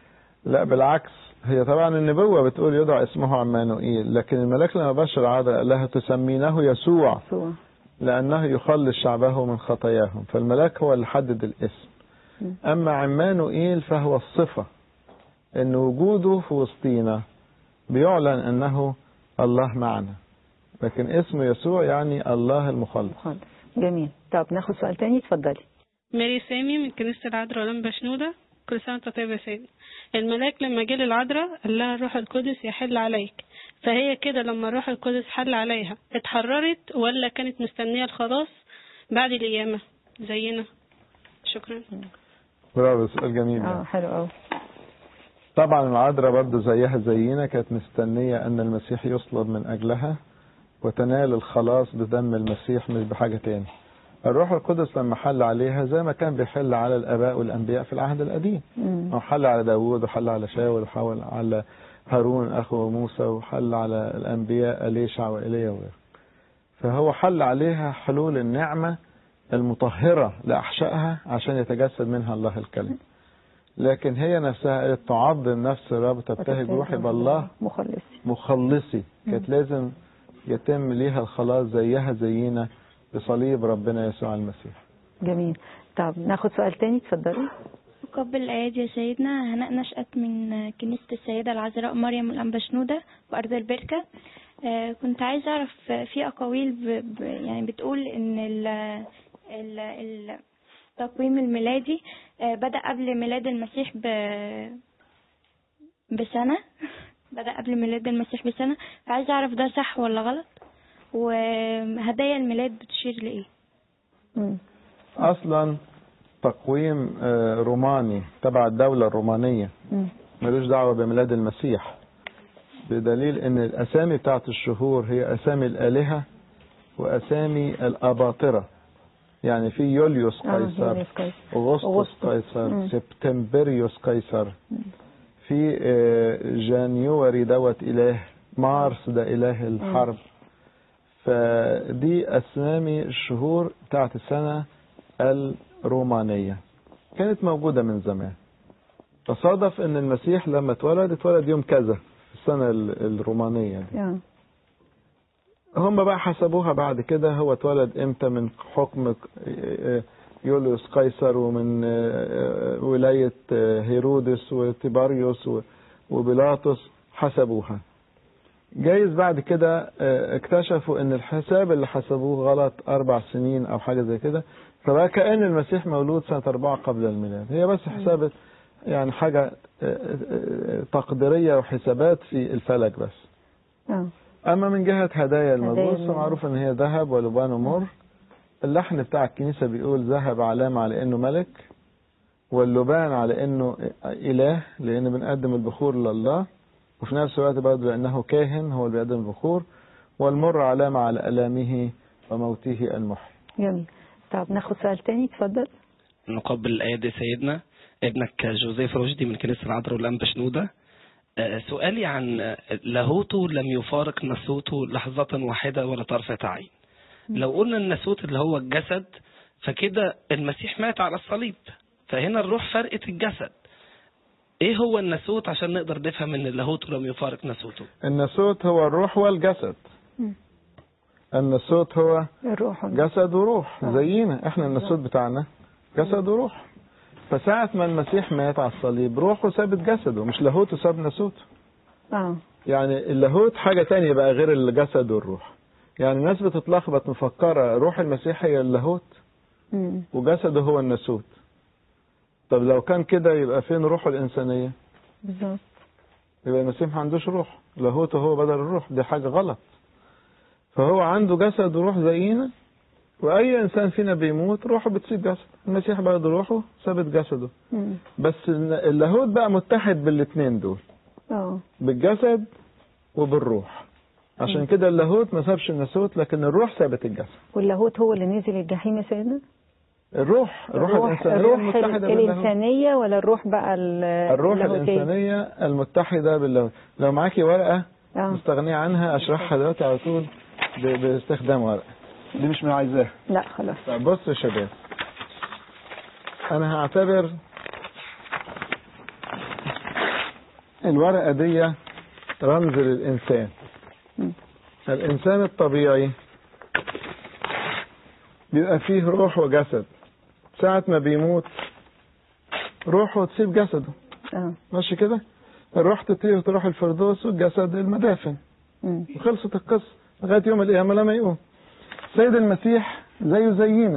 لا بالعكس هي طبعا النبوة بتقول يدعى اسمه عمانوئيل لكن الملاك لما بشر عادة قال لها تسمينه يسوع يسوع لأنه يخلص شعبه من خطاياهم فالملاك هو اللي حدد الاسم م. أما عمانوئيل فهو الصفة أن وجوده في وسطينا بيعلن أنه الله معنا لكن اسم يسوع يعني الله المخلص خالص جميل طب ناخد سؤال تاني اتفضلي ماري سامي من كنيسة العذراء لمبا شنودة كل سنة وانت طيب يا سيدي الملاك لما جه للعذراء قال لها الروح القدس يحل عليك فهي كده لما الروح القدس حل عليها اتحررت ولا كانت مستنية الخلاص بعد القيامة زينا شكرا برافو سؤال جميل اه يعني. حلو قوي طبعا العذراء برضه زيها زينا كانت مستنية أن المسيح يصلب من أجلها وتنال الخلاص بدم المسيح مش بحاجة تاني الروح القدس لما حل عليها زي ما كان بيحل على الآباء والأنبياء في العهد القديم مم. وحل على داوود وحل على شاول وحل على هارون أخو موسى وحل على الأنبياء أليشع وإيليا وغيره فهو حل عليها حلول النعمة المطهرة لأحشائها عشان يتجسد منها الله الكلمة لكن هي نفسها قالت تعظم نفس الرب تبتهج روحي بالله مخلص مخلصي كانت لازم يتم ليها الخلاص زيها زينا بصليب ربنا يسوع المسيح جميل طب ناخد سؤال تاني اتفضلي قبل الأيادي يا سيدنا هناء نشأت من كنيسة السيدة العذراء مريم الأنبشنودة بأرض البركة آه، كنت عايزة أعرف في أقاويل ب... ب... يعني بتقول إن ال... ال... ال... التقويم الميلادي آه، بدأ قبل ميلاد المسيح ب... بسنة بدأ قبل ميلاد المسيح بسنة فعايزة أعرف ده صح ولا غلط وهدايا الميلاد بتشير لإيه مم. أصلا تقويم آه، روماني تبع الدولة الرومانية مم. ملوش دعوة بميلاد المسيح بدليل ان الاسامي بتاعت الشهور هي اسامي الالهة واسامي الاباطرة يعني في يوليوس اه قيصر يوليوس قيصر. اغسطس أغسطس. قيصر مم. سبتمبريوس قيصر في آه، جانيوري دوت اله مارس ده اله الحرب فدي اسامي الشهور بتاعت السنة الرومانية كانت موجودة من زمان تصادف ان المسيح لما اتولد اتولد يوم كذا في السنة ال- الرومانية دي آه. هم بقى حسبوها بعد كده هو اتولد امتى من حكم يوليوس قيصر ومن ولاية هيرودس وتيباريوس وبيلاطس حسبوها جايز بعد كده اكتشفوا ان الحساب اللي حسبوه غلط اربع سنين او حاجة زي كده فبقى كأن المسيح مولود سنة اربعة قبل الميلاد هي بس حساب يعني حاجة تقديرية وحسابات في الفلك بس آه. أما من جهة هدايا المبعوث المبعوث. فمعروف إن هي ذهب ولبان ومر اللحن بتاع الكنيسة بيقول ذهب علامة على إنه ملك واللبان على إنه إله لأن بنقدم البخور لله وفي نفس الوقت برضه لأنه كاهن هو اللي بيقدم البخور والمر علامة على ألامه وموته المحيي يلا طب ناخد سؤال تاني اتفضل نقبل الآية دي سيدنا ابنك جوزيف رشدي من كنيسة العذراء والأنبا شنودة آه، سؤالي عن آه، لاهوته لم يفارق نسوته لحظة واحدة ولا طرفة عين لو قلنا الناسوت اللي هو الجسد فكده المسيح مات على الصليب فهنا الروح فرقت الجسد ايه هو الناسوت عشان نقدر نفهم ان لاهوته لم يفارق ناسوته الناسوت هو الروح والجسد الناسوت هو الروح جسد وروح زينا احنا الناسوت بتاعنا جسد وروح فساعة ما المسيح مات على الصليب روحه سابت جسده مش لاهوته ساب ناسوته اه يعني اللاهوت حاجة تانية بقى غير الجسد والروح يعني الناس بتتلخبط مفكرة روح المسيح هي اللاهوت مم. وجسده هو الناسوت طب لو كان كده يبقى فين روحه الإنسانية بالظبط يبقى المسيح ما عندوش روح لاهوته هو بدل الروح دي حاجة غلط فهو عنده جسد وروح زينا وأي إنسان فينا بيموت روحه بتسيب جسد المسيح برضه روحه سابت جسده مم. بس اللاهوت بقى متحد بالاتنين دول اه بالجسد وبالروح عشان كده اللاهوت ما سابش الناسوت لكن الروح سابت الجسد واللاهوت هو اللي نزل الجحيم يا سيدنا الروح الروح الإنسانية الروح المتحدة باللاهوت الإنسانية ولا الروح بقى ال- الروح اللاهوتية؟ الإنسانية المتحدة باللاهوت لو معاكي ورقة اه مستغنية عنها أشرحها دلوقتي على طول ب- باستخدام ورقة دي مش من عايزاها لا خلاص طيب بص يا شباب أنا هعتبر الورقة دي رمز للإنسان مم. الإنسان الطبيعي بيبقى فيه روح وجسد ساعة ما بيموت روحه تسيب جسده اه ماشي كده الروح تطير تروح الفردوس والجسد المدافن مم. وخلصت القصة لغاية يوم القيامة لما يقوم سيد المسيح زيه زينا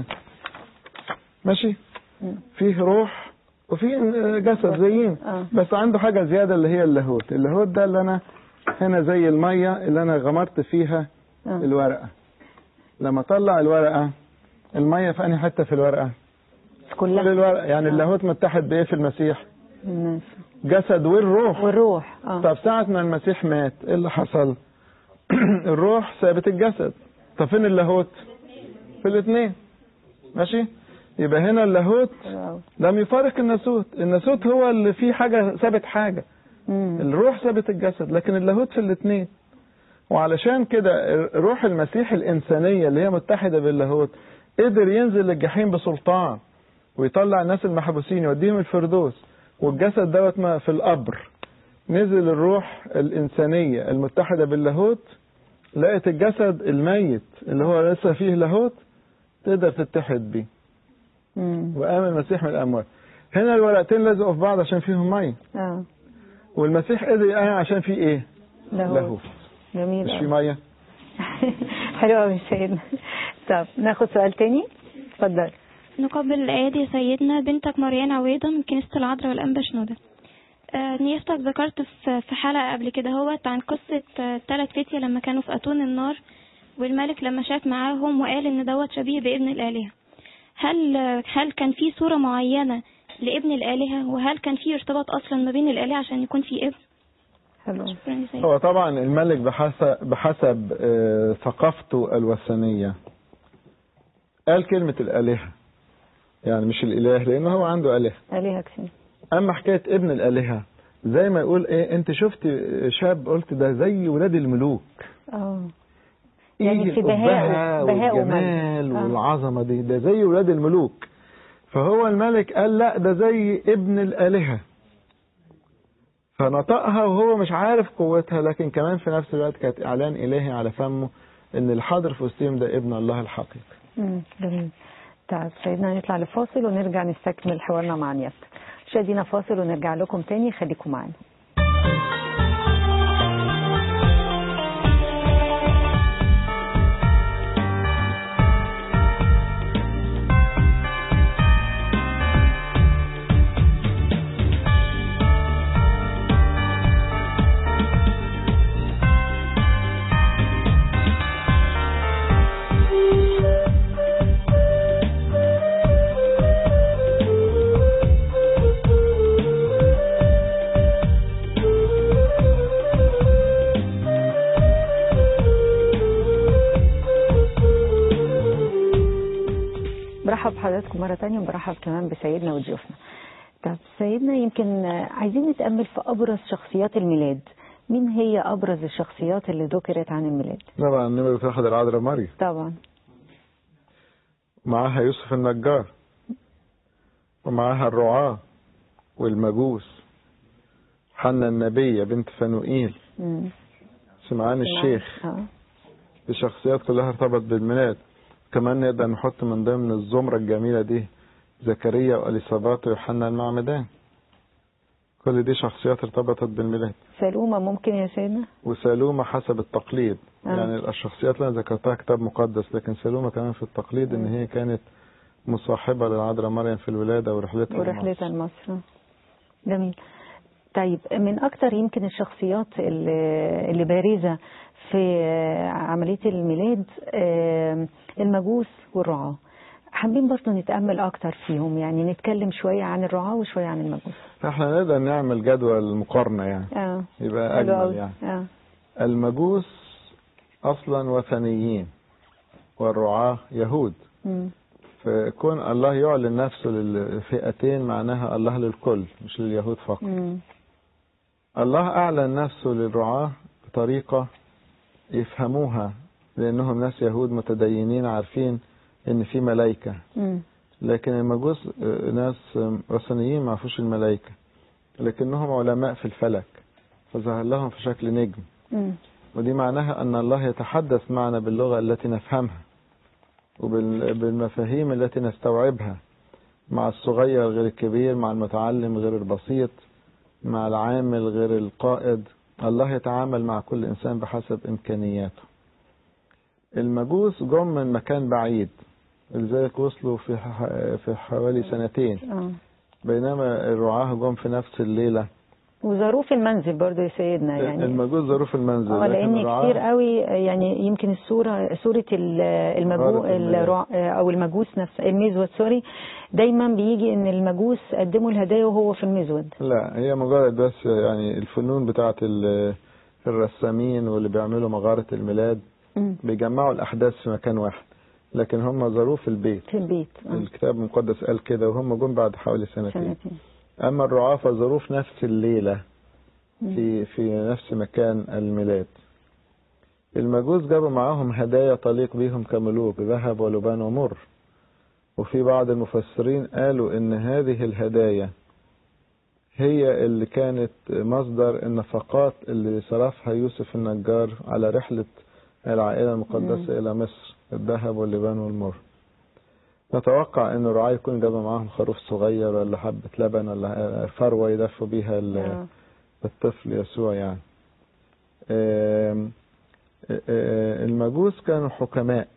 ماشي مم. فيه روح وفيه جسد زينا اه بس عنده حاجة زيادة اللي هي اللاهوت اللاهوت ده اللي أنا هنا زي المية اللي أنا غمرت فيها اه الورقة لما أطلع الورقة المية في أنهي حتة في الورقة كل كلها الورقة يعني اللاهوت متحد بإيه في المسيح الناس جسد والروح والروح اه طب ساعة ما المسيح مات ايه اللي حصل؟ الروح سابت الجسد طب فين اللاهوت؟ في الاثنين ماشي؟ يبقى هنا اللاهوت واو. لم يفارق الناسوت الناسوت هو اللي فيه حاجة سابت حاجة مم. الروح سابت الجسد لكن اللاهوت في الاثنين وعلشان كده روح المسيح الإنسانية اللي هي متحدة باللاهوت قدر ينزل الجحيم بسلطان ويطلع الناس المحبوسين يوديهم الفردوس والجسد دوت ما في القبر نزل الروح الإنسانية المتحدة باللاهوت لقت الجسد الميت اللي هو لسه فيه لاهوت تقدر تتحد بيه مم. وقام المسيح من الأموات هنا الورقتين لزقوا في بعض عشان فيهم مية اه والمسيح قدر يقام عشان فيه ايه؟ لاهوت لاهوت جميل مش أوي. فيه مية حلو قوي سيدنا طب ناخد سؤال تاني اتفضل نقبل الآية دي يا سيدنا بنتك مريان عويضة من كنيسة العذراء والأنبا شنودة آه، نيافتك ذكرت في في حلقة قبل كده هوت عن قصة آه، تلات فتية لما كانوا في أتون النار والملك لما شاف معاهم وقال إن دوت شبيه بابن الآلهة هل آه، هل كان في صورة معينة لابن الآلهة وهل كان في ارتباط أصلا ما بين الآلهة عشان يكون في ابن؟ حلو شكرا يا سيدنا هو طبعا الملك بحسب, بحسب آه، ثقافته الوثنية قال كلمة الآلهة يعني مش الإله لأنه هو عنده آلهة آلهة كتير أما حكاية ابن الآلهة زي ما يقول إيه أنت شفت شاب قلت ده زي ولاد الملوك اه يعني إيه في بهاء الأبهة بهاء والجمال ومجد. آه. والعظمة دي ده زي ولاد الملوك فهو الملك قال لا ده زي ابن الآلهة فنطقها وهو مش عارف قوتها لكن كمان في نفس الوقت كانت إعلان إلهي على فمه إن الحاضر في وسطهم ده ابن الله الحقيقي مم، جميل طيب سيدنا نطلع لفاصل ونرجع نستكمل حوارنا مع نيافتك مشاهدينا فاصل ونرجع لكم تاني خليكم معانا برحب بحضراتكم مرة تانية وبرحب كمان بسيدنا وضيوفنا طب سيدنا يمكن آه، عايزين نتأمل في أبرز شخصيات الميلاد مين هي أبرز الشخصيات اللي ذكرت عن الميلاد طبعا نمرة واحد العذراء مريم طبعا معاها يوسف النجار ومعاها الرعاة والمجوس حنا النبية بنت فنوئيل مم. سمعان الشيخ آه. دي شخصيات كلها ارتبط بالميلاد كمان نقدر نحط من ضمن الزمرة الجميلة دي زكريا وأليصابات ويوحنا المعمدان كل دي شخصيات ارتبطت بالميلاد سلومة ممكن يا سيدنا وسالومة حسب التقليد آه. يعني الشخصيات اللي انا ذكرتها كتاب مقدس لكن سالومة كمان في التقليد ان هي كانت مصاحبة للعذراء مريم في الولادة ورحلتها ورحلتها لمصر. لمصر جميل طيب من أكتر يمكن الشخصيات اللي اللي بارزة في آه، عملية الميلاد آه، المجوس والرعاة حابين برضه نتأمل أكتر فيهم يعني نتكلم شوية عن الرعاة وشوية عن المجوس احنا نقدر نعمل جدول مقارنة يعني اه يبقى حلو أجمل أوي. يعني اه المجوس أصلا وثنيين والرعاة يهود مم. فكون الله يعلن نفسه للفئتين معناها الله للكل مش لليهود فقط مم. الله أعلن نفسه للرعاة بطريقة يفهموها لأنهم ناس يهود متدينين عارفين إن في ملائكة مم. لكن المجوس آه، ناس آه، وثنيين ما عرفوش الملائكة لكنهم علماء في الفلك فظهر لهم في شكل نجم مم. ودي معناها أن الله يتحدث معنا باللغة التي نفهمها وبالمفاهيم التي نستوعبها مع الصغير غير الكبير مع المتعلم غير البسيط مع العامل غير القائد الله يتعامل مع كل إنسان بحسب إمكانياته المجوس جم من مكان بعيد لذلك وصلوا في ح- في حوالي سنتين اه بينما الرعاة جم في نفس الليلة وظروف المنزل برضه يا سيدنا يعني المجوس ظروف المنزل اه لكن لان الرعاة كتير قوي يعني يمكن الصوره صوره ال- المجو غارة الميلاد. الرع- او المجوس نفسها المزود سوري دايما بيجي ان المجوس قدموا الهدايا وهو في المزود لا هي مجرد بس يعني الفنون بتاعت ال- الرسامين واللي بيعملوا مغارة الميلاد مم. بيجمعوا الأحداث في مكان واحد لكن هم زاروه في البيت في البيت اه الكتاب المقدس قال كده وهم جم بعد حوالي سنتين سنتين أما الرعاة فزاروه في نفس الليلة مم. في في نفس مكان الميلاد المجوس جابوا معاهم هدايا تليق بهم كملوك ذهب ولبان ومر وفي بعض المفسرين قالوا ان هذه الهدايا هي اللي كانت مصدر النفقات اللي صرفها يوسف النجار على رحلة العائلة المقدسة إلى مصر الذهب واللبان والمر نتوقع ان الرعاة يكون جابوا معاهم خروف صغير ولا حبة لبن ولا فروة يدفوا بيها ال- آه. الطفل يسوع يعني آم، آه، المجوس كانوا حكماء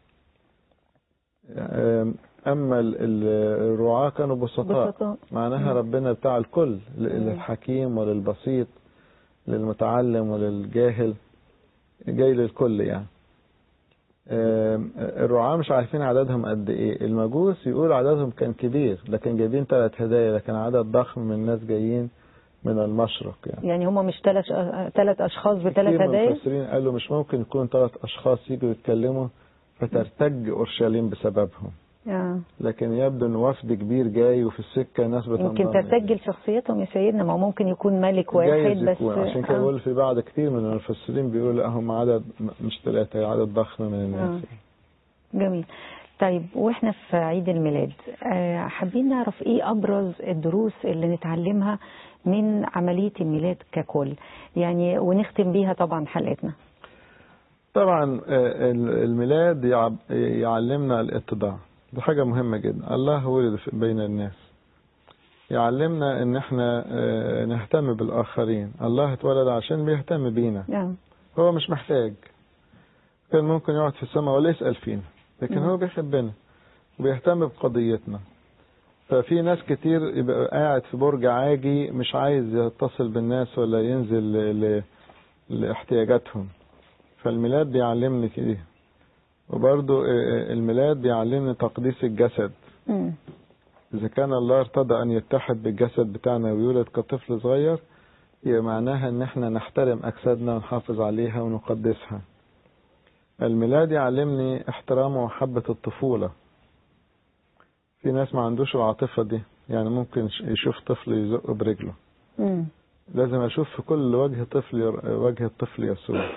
آم، أما ال- ال- الرعاة كانوا بسطاء بسطاء معناها ربنا بتاع الكل ل- للحكيم وللبسيط للمتعلم وللجاهل جاي للكل يعني آم، الرعاة مش عارفين عددهم قد ايه المجوس يقول عددهم كان كبير لكن جايبين ثلاث هدايا لكن عدد ضخم من الناس جايين من المشرق يعني يعني هم مش ثلاث ثلاث اشخاص بثلاث كتير من هدايا المفسرين قالوا مش ممكن يكون ثلاث اشخاص يجوا يتكلموا فترتج اورشليم بسببهم آه. لكن يبدو ان وفد كبير جاي وفي السكه ناس يمكن بتنضم تسجل شخصيتهم يا سيدنا ما هو ممكن يكون ملك واحد جايز بس يكون عشان كده آه. بقول في بعض كتير من المفسرين بيقولوا لا هم عدد م- مش ثلاثه عدد ضخم من الناس جميل طيب واحنا في عيد الميلاد آه، حابين نعرف ايه ابرز الدروس اللي نتعلمها من عملية الميلاد ككل يعني ونختم بيها طبعا حلقتنا طبعا آه، ال- الميلاد يعب- يعلمنا الاتضاع دي حاجة مهمة جدا الله ولد في- بين الناس يعلمنا ان احنا آه، نهتم بالاخرين الله اتولد عشان بيهتم بينا نعم هو مش محتاج كان ممكن يقعد في السماء ولا يسأل فينا لكن هو بيحبنا وبيهتم بقضيتنا ففي ناس كتير يبقى قاعد في برج عاجي مش عايز يتصل بالناس ولا ينزل ل- ل- لاحتياجاتهم فالميلاد بيعلمني كده وبرضو آه، الميلاد بيعلمني تقديس الجسد مم. إذا كان الله ارتضى أن يتحد بالجسد بتاعنا ويولد كطفل صغير يبقى معناها إن إحنا نحترم أجسادنا ونحافظ عليها ونقدسها. الميلاد يعلمني احترام ومحبة الطفولة. في ناس ما عندوش العاطفة دي، يعني ممكن يشوف طفل يزقه برجله. مم. لازم أشوف في كل وجه طفل ير- وجه الطفل يسوع.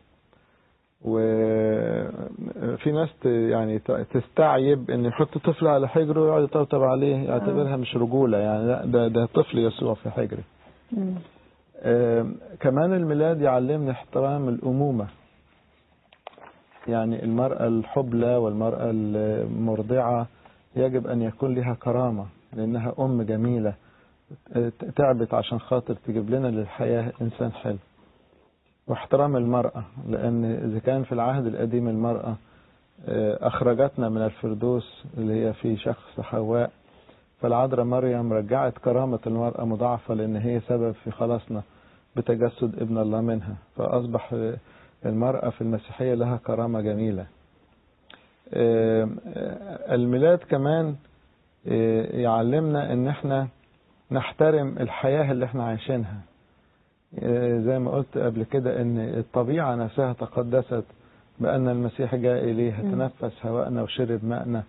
وفي ناس ت- يعني ت- تستعيب ان يحط طفل على حجره ويقعد يطبطب عليه يعتبرها مش رجوله يعني لا ده ده طفل يسوع في حجري. مم. آم، كمان الميلاد يعلمني احترام الأمومة يعني المرأة الحبلى والمرأة المرضعة يجب أن يكون لها كرامة لأنها أم جميلة آه، تعبت عشان خاطر تجيب لنا للحياة إنسان حلو واحترام المرأة لأن إذا كان في العهد القديم المرأة آه، أخرجتنا من الفردوس اللي هي في شخص حواء فالعذراء مريم رجعت كرامة المرأة مضاعفة لأن هي سبب في خلاصنا بتجسد ابن الله منها فأصبح آه، المرأة في المسيحية لها كرامة جميلة آه، آه، الميلاد كمان آه، يعلمنا ان احنا نحترم الحياة اللي احنا عايشينها آه، زي ما قلت قبل كده ان الطبيعة نفسها تقدست بأن المسيح جاء إليها مم. تنفس هواءنا وشرب ماءنا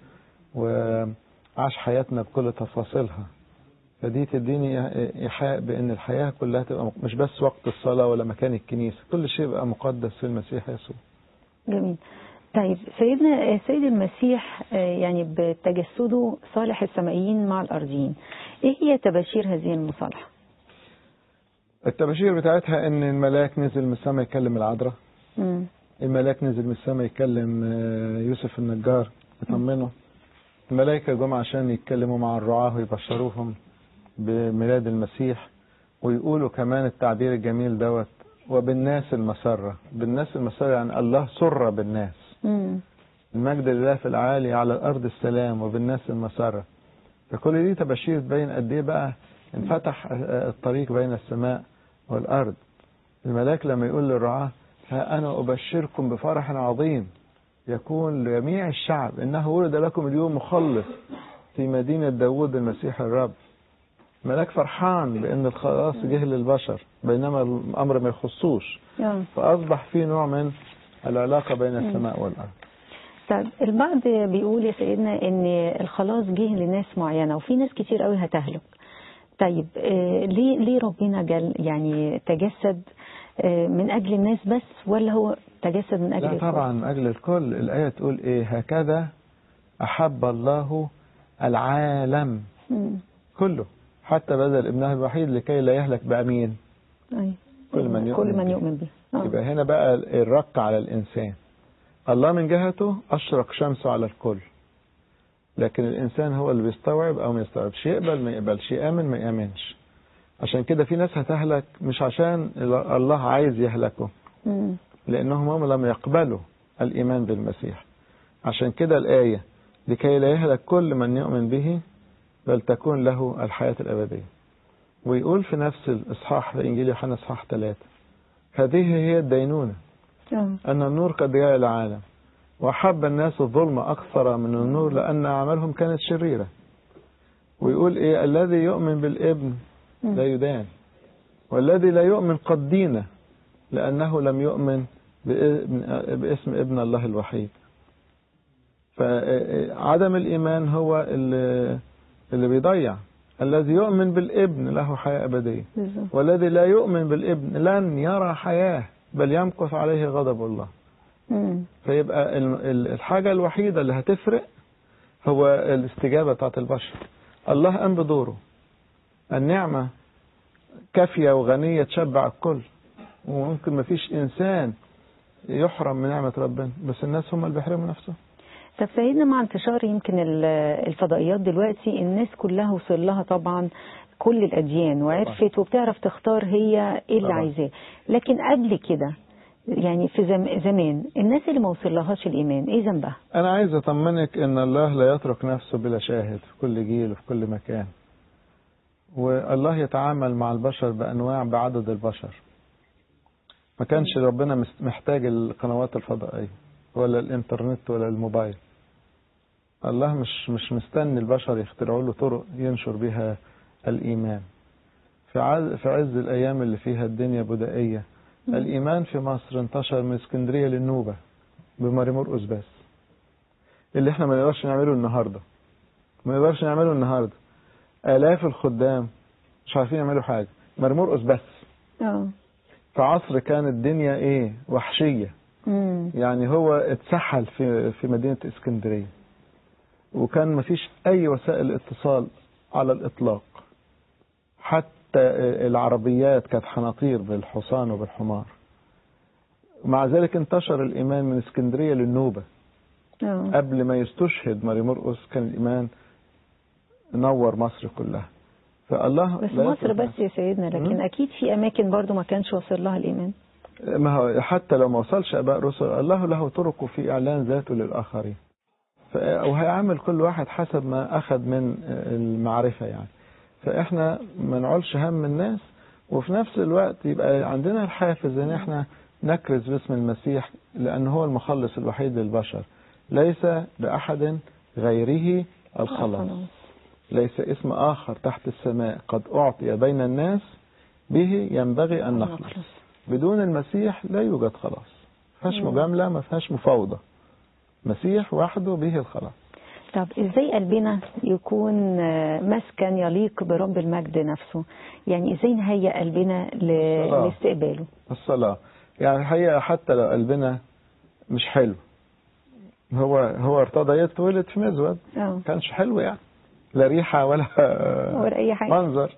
وعاش حياتنا بكل تفاصيلها فدي تديني إيحاء بأن الحياة كلها تبقى مش بس وقت الصلاة ولا مكان الكنيسة كل شيء يبقى مقدس في المسيح يسوع جميل طيب سيدنا سيد المسيح آه، يعني بتجسده صالح السمائيين مع الأرضيين إيه هي تباشير هذه المصالحة؟ التباشير بتاعتها ان الملاك نزل من السماء يكلم العذراء مم. الملاك نزل من السماء يكلم آه، يوسف النجار يطمنه الملائكة جم عشان يتكلموا مع الرعاة ويبشروهم بميلاد المسيح ويقولوا كمان التعبير الجميل دوت وبالناس المسرة بالناس المسرة يعني الله سر بالناس مم. المجد لله في العالي على الأرض السلام وبالناس المسرة فكل دي تباشير تبين قد إيه بقى انفتح آه، الطريق بين السماء والأرض الملاك لما يقول للرعاة ها أنا أبشركم بفرح عظيم يكون لجميع الشعب إنه ولد لكم اليوم مخلص في مدينة داود المسيح الرب ملاك فرحان بأن الخلاص جه للبشر بينما الأمر ما يخصوش آه. فأصبح في نوع من العلاقة بين السماء والأرض طيب البعض بيقول يا سيدنا ان الخلاص جه لناس معينه وفي ناس كتير قوي هتهلك طيب آه، ليه ليه ربنا جل يعني تجسد آه، من اجل الناس بس ولا هو تجسد من اجل لا الكل؟ طبعا من أجل الكل الآية تقول إيه هكذا أحب الله العالم مم. كله حتى بذل ابنه الوحيد لكي لا يهلك بأمين أيوة. كل من يؤمن كل من به. يؤمن به آه. يبقى هنا بقى الرق على الإنسان الله من جهته أشرق شمسه على الكل لكن الإنسان هو اللي بيستوعب أو ما يستوعبش يقبل ما يقبلش يأمن ما يأمنش عشان كده في ناس هتهلك مش عشان الله عايز يهلكه مم. لأنهم هم لم يقبلوا الإيمان بالمسيح عشان كده الآية لكي لا يهلك كل من يؤمن به بل تكون له الحياة الأبدية ويقول في نفس الإصحاح في إنجيل يوحنا إصحاح ثلاثة هذه هي الدينونة آه. أن النور قد جاء إلى العالم وحب الناس الظلم أكثر من النور لأن أعمالهم كانت شريرة ويقول إيه الذي يؤمن بالابن مم. لا يدان والذي لا يؤمن قد دين لأنه لم يؤمن بإ- باسم ابن الله الوحيد فعدم الإيمان هو اللي, اللي بيضيع الذي يؤمن بالابن له حياة أبدية بالظبط. والذي لا يؤمن بالابن لن يرى حياة بل يمكث عليه غضب الله مم. فيبقى ال- ال- الحاجة الوحيدة اللي هتفرق هو الاستجابة بتاعت البشر الله قام بدوره النعمة كافية وغنية تشبع الكل وممكن ما فيش إنسان يحرم من نعمة ربنا بس الناس هم اللي بيحرموا نفسهم طب سيدنا مع انتشار يمكن ال- الفضائيات دلوقتي الناس كلها وصل لها طبعا كل الأديان وعرفت وبتعرف تختار هي ايه اللي طبعا. عايزاه لكن قبل كده يعني في زم- زمان الناس اللي ما وصلهاش الإيمان ايه ذنبها؟ أنا عايز أطمنك إن الله لا يترك نفسه بلا شاهد في كل جيل وفي كل مكان والله يتعامل مع البشر بأنواع بعدد البشر ما كانش ربنا مس- محتاج القنوات الفضائية ولا الإنترنت ولا الموبايل الله مش مش مستني البشر يخترعوا له طرق ينشر بها الإيمان في عز, في عز الأيام اللي فيها الدنيا بدائية الإيمان في مصر انتشر من اسكندرية للنوبة بماري مرقس بس اللي احنا ما نقدرش نعمله النهارده ما نقدرش نعمله النهارده آلاف الخدام مش عارفين يعملوا حاجة ماري مرقس بس اه في عصر كانت الدنيا ايه وحشية امم يعني هو اتسحل في في مدينة اسكندرية وكان مفيش أي وسائل اتصال على الإطلاق حتى العربيات كانت حناطير بالحصان وبالحمار ومع ذلك انتشر الإيمان من اسكندرية للنوبة اه قبل ما يستشهد ماري مرقس كان الإيمان نور مصر كلها فالله بس لا مصر يترك بس يا سيدنا لكن مم. أكيد في أماكن برضو ما كانش واصل لها الإيمان ما هو حتى لو ما وصلش اباء رسل الله له طرقه في اعلان ذاته للاخرين ف- وهيعامل كل واحد حسب ما اخذ من المعرفه يعني فاحنا ما نعولش هم الناس وفي نفس الوقت يبقى عندنا الحافز ان احنا نكرز باسم المسيح لان هو المخلص الوحيد للبشر ليس باحد غيره الخلاص ليس اسم آخر تحت السماء قد أعطي بين الناس به ينبغي أن نخلص بدون المسيح لا يوجد خلاص ما فيهاش مم. مجاملة ما فيهاش مفاوضة مسيح وحده به الخلاص طب ازاي قلبنا يكون آه، مسكن يليق برب المجد نفسه يعني ازاي نهيئ قلبنا ل... الصلاة. لاستقباله الصلاة يعني الحقيقة حتى لو قلبنا مش حلو هو هو ارتضى يتولد في مزود اه كانش حلو يعني لا ريحة ولا ولا اي حاجه منظر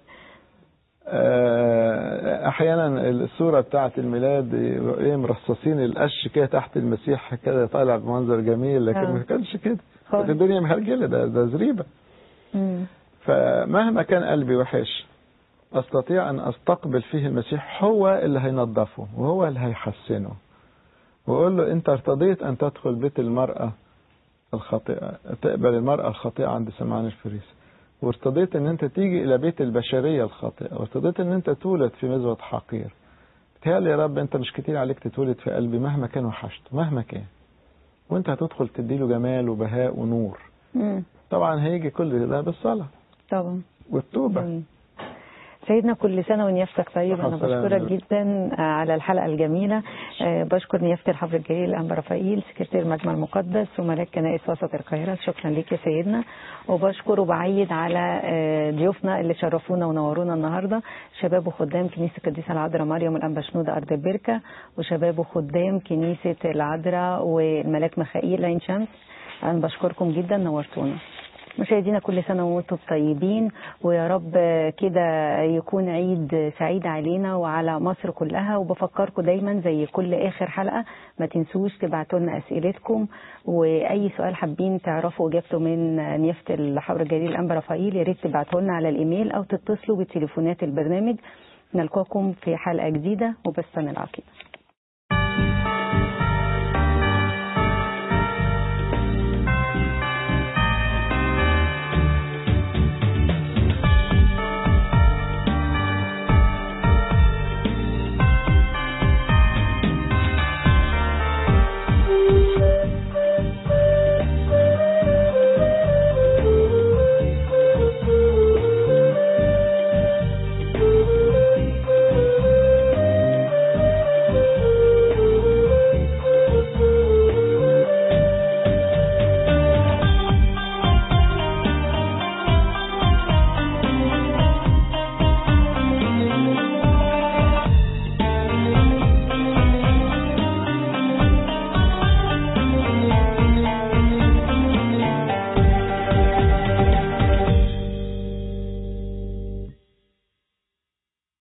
آه، احيانا الصوره بتاعه الميلاد ايه مرصصين القش كده تحت المسيح كده طالع بمنظر جميل لكن آه. ما كانش كده خالص. كانت الدنيا مهرجله ده ده زريبه مم. فمهما كان قلبي وحش استطيع ان استقبل فيه المسيح هو اللي هينظفه وهو اللي هيحسنه واقول له انت ارتضيت ان تدخل بيت المراه الخاطئه تقبل المراه الخاطئه عند سمعان الفريسي وارتضيت ان انت تيجي الى بيت البشريه الخاطئه وارتضيت ان انت تولد في مزود حقير بتهيألي يا رب انت مش كتير عليك تتولد في قلبي مهما كان وحشته مهما كان وانت هتدخل تديله جمال وبهاء ونور مم. طبعا هيجي كل ده بالصلاه طبعا والتوبه جميل. سيدنا كل سنة ونيافتك طيب أنا صحة وسلامة. بشكرك جدا على الحلقة الجميلة آه، بشكر نيافة الحفر الجليل الأنبا رفائيل سكرتير المجمع المقدس وملاك كنائس وسط القاهرة شكرا لك يا سيدنا وبشكر وبعيد على آه، ضيوفنا اللي شرفونا ونورونا النهاردة شباب وخدام كنيسة القديسة العذراء مريم الأنبا شنودة أرض البركة وشباب وخدام كنيسة العذراء والملاك مخائيل عين شمس أنا بشكركم جدا نورتونا مشاهدينا كل سنة وانتم طيبين ويا رب كده يكون عيد سعيد علينا وعلى مصر كلها وبفكركم دايما زي كل آخر حلقة ما تنسوش تبعتوا لنا أسئلتكم وأي سؤال حابين تعرفوا إجابته من نيافة الحور الجليل الأنبا رفائيل يا ريت تبعتوا لنا على الإيميل أو تتصلوا بتليفونات البرنامج نلقاكم في حلقة جديدة وبستان العقيدة